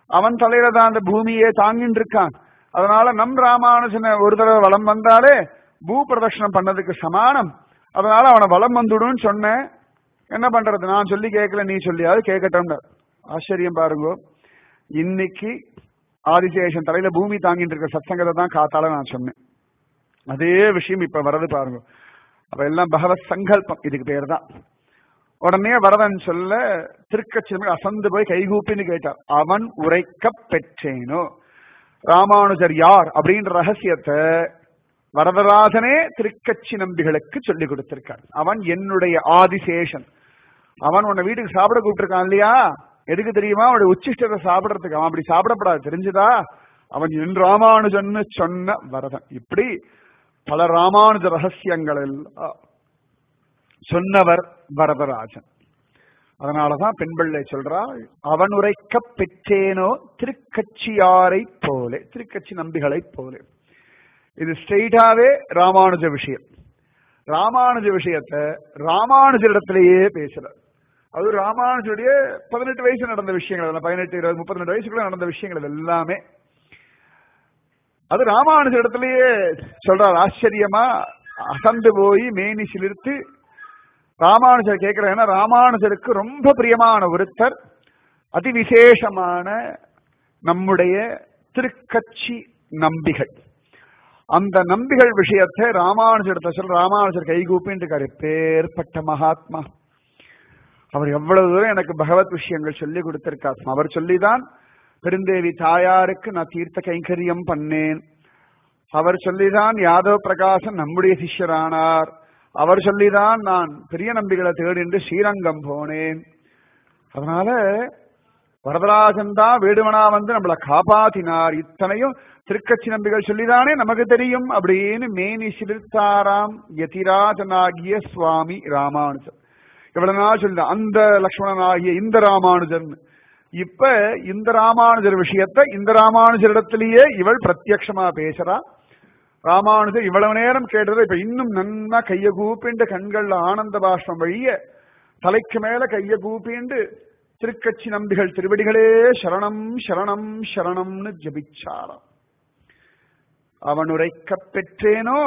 அவன் தலையில தான் அந்த பூமியே தாங்கிட்டு இருக்கான் அதனால நம் ராமானுஜனை ஒரு தடவை வலம் வந்தாலே பூ பிரதட்சணம் பண்ணதுக்கு சமானம் அதனால அவனை வலம் வந்துடுன்னு சொன்னேன் என்ன பண்றது நான் சொல்லி கேட்கல நீ சொல்லியாவது கேட்கட்டும் ஆச்சரியம் பாருங்க இன்னைக்கு ஆதிசேஷன் தலையில பூமி தாங்கிட்டு இருக்க சத்சங்கத்தை தான் காத்தால நான் சொன்னேன் அதே விஷயம் இப்ப வரது பாருங்க அப்ப எல்லாம் பகவத் சங்கல்பம் இதுக்கு பேர் தான் உடனே வரதன் சொல்ல திருக்கச்சிதம்பரம் அசந்து போய் கைகூப்பின்னு கேட்டார் அவன் உரைக்க பெற்றேனோ ராமானுஜர் யார் அப்படின்ற ரகசியத்தை வரதராஜனே திருக்கச்சி நம்பிகளுக்கு சொல்லி கொடுத்திருக்கார் அவன் என்னுடைய ஆதிசேஷன் அவன் உன்னை வீட்டுக்கு சாப்பிட கூப்பிட்டுருக்கான் இல்லையா எதுக்கு தெரியுமா அவனுடைய உச்சிஷ்டத்தை சாப்பிடறதுக்கு அவன் அப்படி சாப்பிடப்படாது தெரிஞ்சுதா அவன் என் ராமானுஜன்னு சொன்ன வரதன் இப்படி பல ராமானுஜ ரகசியங்கள் எல்லாம் சொன்னவர் வரதராஜன் அதனாலதான் பெண் பிள்ளை சொல்றா அவன் உரைக்க பெற்றேனோ திருக்கட்சியாரை போலே திருக்கட்சி நம்பிகளை போலே இது ஸ்ட்ரெயிட்டாவே ராமானுஜ விஷயம் ராமானுஜ விஷயத்தை ராமானுஜரிடத்திலேயே பேசுறார் அது ராமானுஜருடைய பதினெட்டு வயசு நடந்த விஷயங்கள் அதெல்லாம் பதினெட்டு இருபது முப்பத்தி ரெண்டு வயசுக்குள்ள நடந்த விஷயங்கள் இது எல்லாமே அது ராமானுஜர் இடத்திலேயே சொல்றார் ஆச்சரியமா அசந்து போய் மேனி சிலிர்த்து ராமானுஜர் கேட்கிறார் ஏன்னா ராமானுஜருக்கு ரொம்ப பிரியமான ஒருத்தர் அதிவிசேஷமான நம்முடைய திருக்கட்சி நம்பிகள் அந்த நம்பிகள் விஷயத்தை ராமானுஜர் சொல்ற ராமானுஜர் கைகூப்பின்னு இருக்காரு பேர்பட்ட மகாத்மா அவர் எவ்வளவு தூரம் எனக்கு பகவத் விஷயங்கள் சொல்லி கொடுத்திருக்கார் அவர் சொல்லிதான் பெருந்தேவி தாயாருக்கு நான் தீர்த்த கைங்கரியம் பண்ணேன் அவர் சொல்லிதான் யாதவ் பிரகாசன் நம்முடைய சிஷ்யரானார் அவர் சொல்லிதான் நான் பெரிய நம்பிகளை தேடிண்டு ஸ்ரீரங்கம் போனேன் அதனால வரதராஜன் தான் வேடுவனா வந்து நம்மளை காப்பாத்தினார் இத்தனையும் திருக்கட்சி நம்பிகள் சொல்லிதானே நமக்கு தெரியும் அப்படின்னு மேனி சிலிர்த்தாராம் யதிராஜனாகிய சுவாமி ராமானுஜர் இவ்வளவு நாள் சொல்ல அந்த லக்ஷ்மணனாகிய இந்த ராமானுஜன் இப்ப இந்த ராமானுஜர் விஷயத்தை இந்த ராமானுஜரிடத்திலேயே இவள் பிரத்யக்ஷமா பேசுறா ராமானுஜர் இவ்வளவு நேரம் கேட்டதை இப்ப இன்னும் நன்னா கைய கூப்பிண்டு கண்கள்ல ஆனந்த பாஷ்பம் வழிய தலைக்கு மேல கைய கூப்பிண்டு திருக்கட்சி நம்பிகள் திருவடிகளே சரணம் சரணம் சரணம்னு ஜபிச்சாராம் அவன் உரைக்க பெற்றேனோ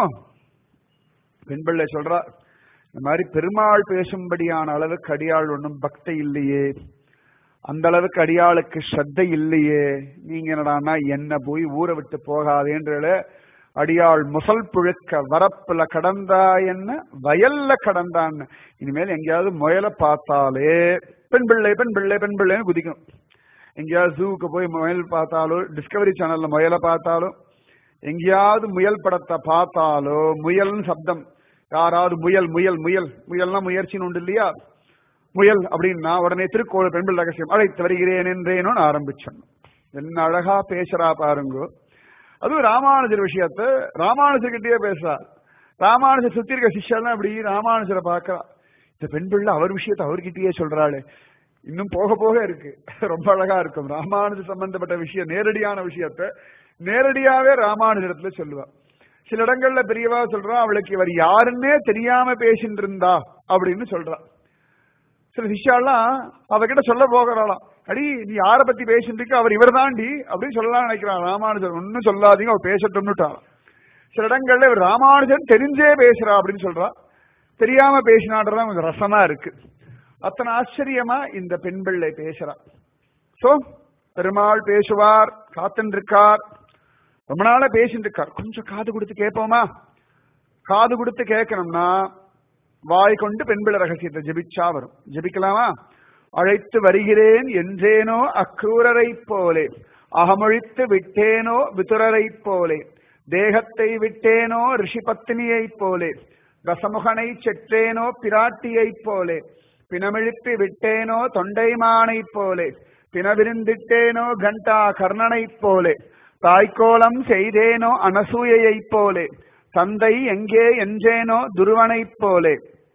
பெண்பிள்ளை சொல்றா இந்த மாதிரி பெருமாள் பேசும்படியான அளவுக்கு அடியாள் ஒன்றும் பக்தி இல்லையே அந்த அளவுக்கு அடியாளுக்கு ஸ்ரத்தை இல்லையே நீங்க என்னடான்னா என்ன போய் ஊரை விட்டு போகாதேன்ற அடியாள் முசல் புழுக்க வரப்புல கடந்தா என்ன வயல்ல கடந்தான்னு இனிமேல் எங்கேயாவது முயலை பார்த்தாலே பெண் பிள்ளை பெண் பிள்ளை பெண் பிள்ளைன்னு குதிக்கும் எங்கேயாவது ஜூவுக்கு போய் முயல் பார்த்தாலோ டிஸ்கவரி சேனல்ல முயலை பார்த்தாலும் எங்கேயாவது முயல் படத்தை பார்த்தாலோ முயல்னு சப்தம் யாராவது முயல் முயல் முயல் முயல்னா முயற்சின்னு உண்டு இல்லையா முயல் அப்படின்னா உடனே திருக்கோள் பெண்பிள் ரகசியம் அழைத்து வருகிறேன் என்றேனோன்னு ஆரம்பிச்சோம் என்ன அழகா பேசுறா பாருங்க அதுவும் ராமானுஜர் விஷயத்த ராமானுஜர்கிட்டயே பேசுறா ராமானுஜர் சுத்தி இருக்க சிஷ்யெல்லாம் இப்படி ராமானுஜரை பார்க்கறா இந்த பெண் பிள்ளை அவர் விஷயத்த அவர்கிட்டயே சொல்றாளு இன்னும் போக போக இருக்கு ரொம்ப அழகா இருக்கும் ராமானுஜர் சம்பந்தப்பட்ட விஷயம் நேரடியான விஷயத்த நேரடியாவே ராமானுஜரத்துல சொல்லுவா சில இடங்கள்ல பெரியவா சொல்றா அவளுக்கு இவர் யாருன்னே தெரியாம பேசிட்டு இருந்தா அப்படின்னு சொல்றா சில சிஷ்யாலாம் அவகிட்ட சொல்ல போகிறாளாம் அடி நீ யார பத்தி பேசிட்டு இருக்க அவர் இவர் தாண்டி அப்படின்னு சொல்லலாம் நினைக்கிறான் ராமானுஜர் ஒன்னும் சொல்லாதீங்க அவர் பேசட்டும்னுட்டாராம் சில இடங்கள்ல இவர் ராமானுஜன் தெரிஞ்சே பேசுறா அப்படின்னு சொல்றா தெரியாம பேசினான்றதான் கொஞ்சம் ரசமா இருக்கு அத்தனை ஆச்சரியமா இந்த பெண் பிள்ளை பேசுறா சோ பெருமாள் பேசுவார் காத்துன்னு இருக்கார் ரொம்ப நாளா பேசிட்டு இருக்கார் கொஞ்சம் காது கொடுத்து கேட்போமா காது கொடுத்து கேட்கணும்னா வாய் கொண்டு பெண் பிள்ளை ரகசியத்தை ஜெபிச்சா வரும் ஜெபிக்கலாமா அழைத்து வருகிறேன் என்றேனோ அக்ரூரரை போலே அகமொழித்து விட்டேனோ விதுரரை போலே தேகத்தை விட்டேனோ ரிஷி பத்தினியைப் போலே ரசமுகனை செற்றேனோ பிராட்டியைப் போலே பிணமிழுப்பி விட்டேனோ தொண்டைமானைப் போலே பிணவிருந்திட்டேனோ கண்டா கர்ணனைப் போலே தாய்க்கோலம் செய்தேனோ அனசூயைப் போலே தந்தை எங்கே என்றேனோ துருவனைப் போலே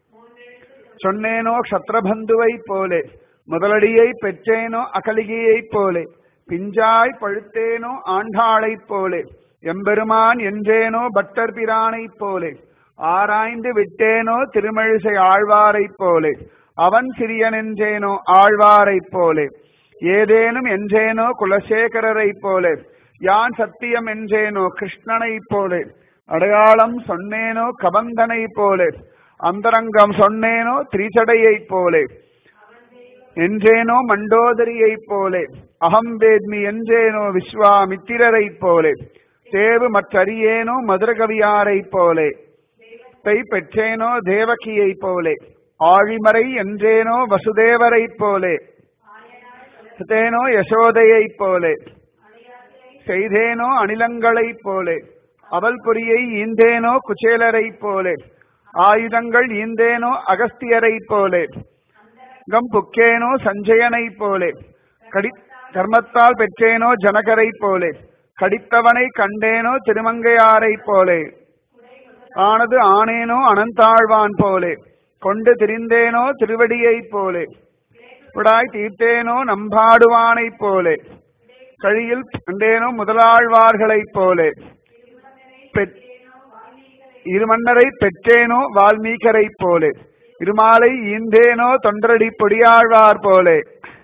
சொன்னேனோ க்ஷத்ரபந்துவைப் போலே முதலடியை பெற்றேனோ அகலிகையைப் போலே பிஞ்சாய் பழுத்தேனோ ஆண்டாளைப் போலே எம்பெருமான் என்றேனோ பட்டர் பிரானைப் போலே ஆராய்ந்து விட்டேனோ திருமழிசை ஆழ்வாரைப் போலே அவன் சிறியன் என்றேனோ ஆழ்வாரைப் போலே ஏதேனும் என்றேனோ குலசேகரரை போலே யான் சத்தியம் என்றேனோ கிருஷ்ணனை போலே அடையாளம் சொன்னேனோ கபந்தனை போலே அந்தரங்கம் சொன்னேனோ திரிச்சடையை போலே என்றேனோ மண்டோதரியை போலே அகம் வேத்மி என்றேனோ விஸ்வாமித்திரரை போலே தேவு மற்றறியேனோ மதுரகவியாரை போலே தை பெற்றேனோ தேவகியை போலே ஆழிமறை என்றேனோ வசுதேவரை போலே தேனோ யசோதையை போலே செய்தேனோ அணிலங்களைப் போலே அவல் பொறியை ஈந்தேனோ குச்சேலரை போலே ஆயுதங்கள் ஈந்தேனோ அகஸ்தியரை போலே கம் புக்கேனோ சஞ்சயனை போலே கடி கர்மத்தால் பெற்றேனோ ஜனகரை போலே கடித்தவனை கண்டேனோ திருமங்கையாரை போலே ஆனது ஆனேனோ அனந்தாழ்வான் போலே கொண்டு திரிந்தேனோ திருவடியைப் போலே விடாய் தீர்த்தேனோ நம்பாடுவானைப் போலே கழியில் கண்டேனோ முதலாழ்வார்களைப் போலே பெற்- இருமன்னரை பெற்றேனோ வால்மீகரைப் போலே இருமாலை ஈந்தேனோ தொண்டரடி பொடியாழ்வார் போலே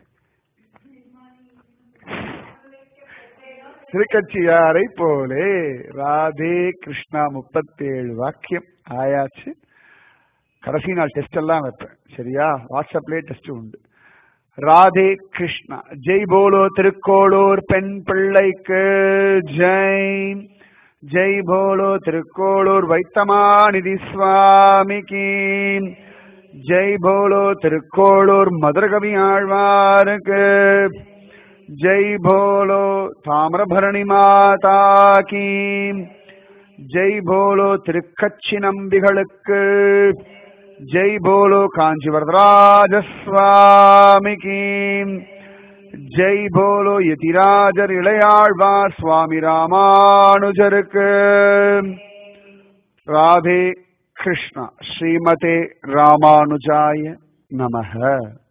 திருக்கட்சியாரை போலே ராதே கிருஷ்ணா முப்பத்தேழு வாக்கியம் ஆயாச்சு கடைசி நாள் டெஸ்ட் எல்லாம் வைப்பேன் சரியா வாட்ஸ்அப்லயே டெஸ்ட் உண்டு ராதே கிருஷ்ணா ஜெய் போலோ திருக்கோளூர் பெண் பிள்ளைக்கு ஜெய் ஜெய் போலோ திருக்கோளூர் வைத்தமாநிதி சுவாமிக்கு ஜெய் போலோ திருக்கோளூர் மதுரகவி ஆழ்வாருக்கு ஜெய் போலோ தாமிரபரணி மாதா கீ ஜெய் போலோ திருக்கச்சி நம்பிகளுக்கு ஜெய் போலோ காஞ்சி வரதராஜ சுவாமிக்கு ஜெய் போலோ யதிராஜர் இளையாழ்வார் சுவாமி ராமானுஜருக்கு ராதே கிருஷ்ணா ஸ்ரீமதே ராமானுஜாய நமः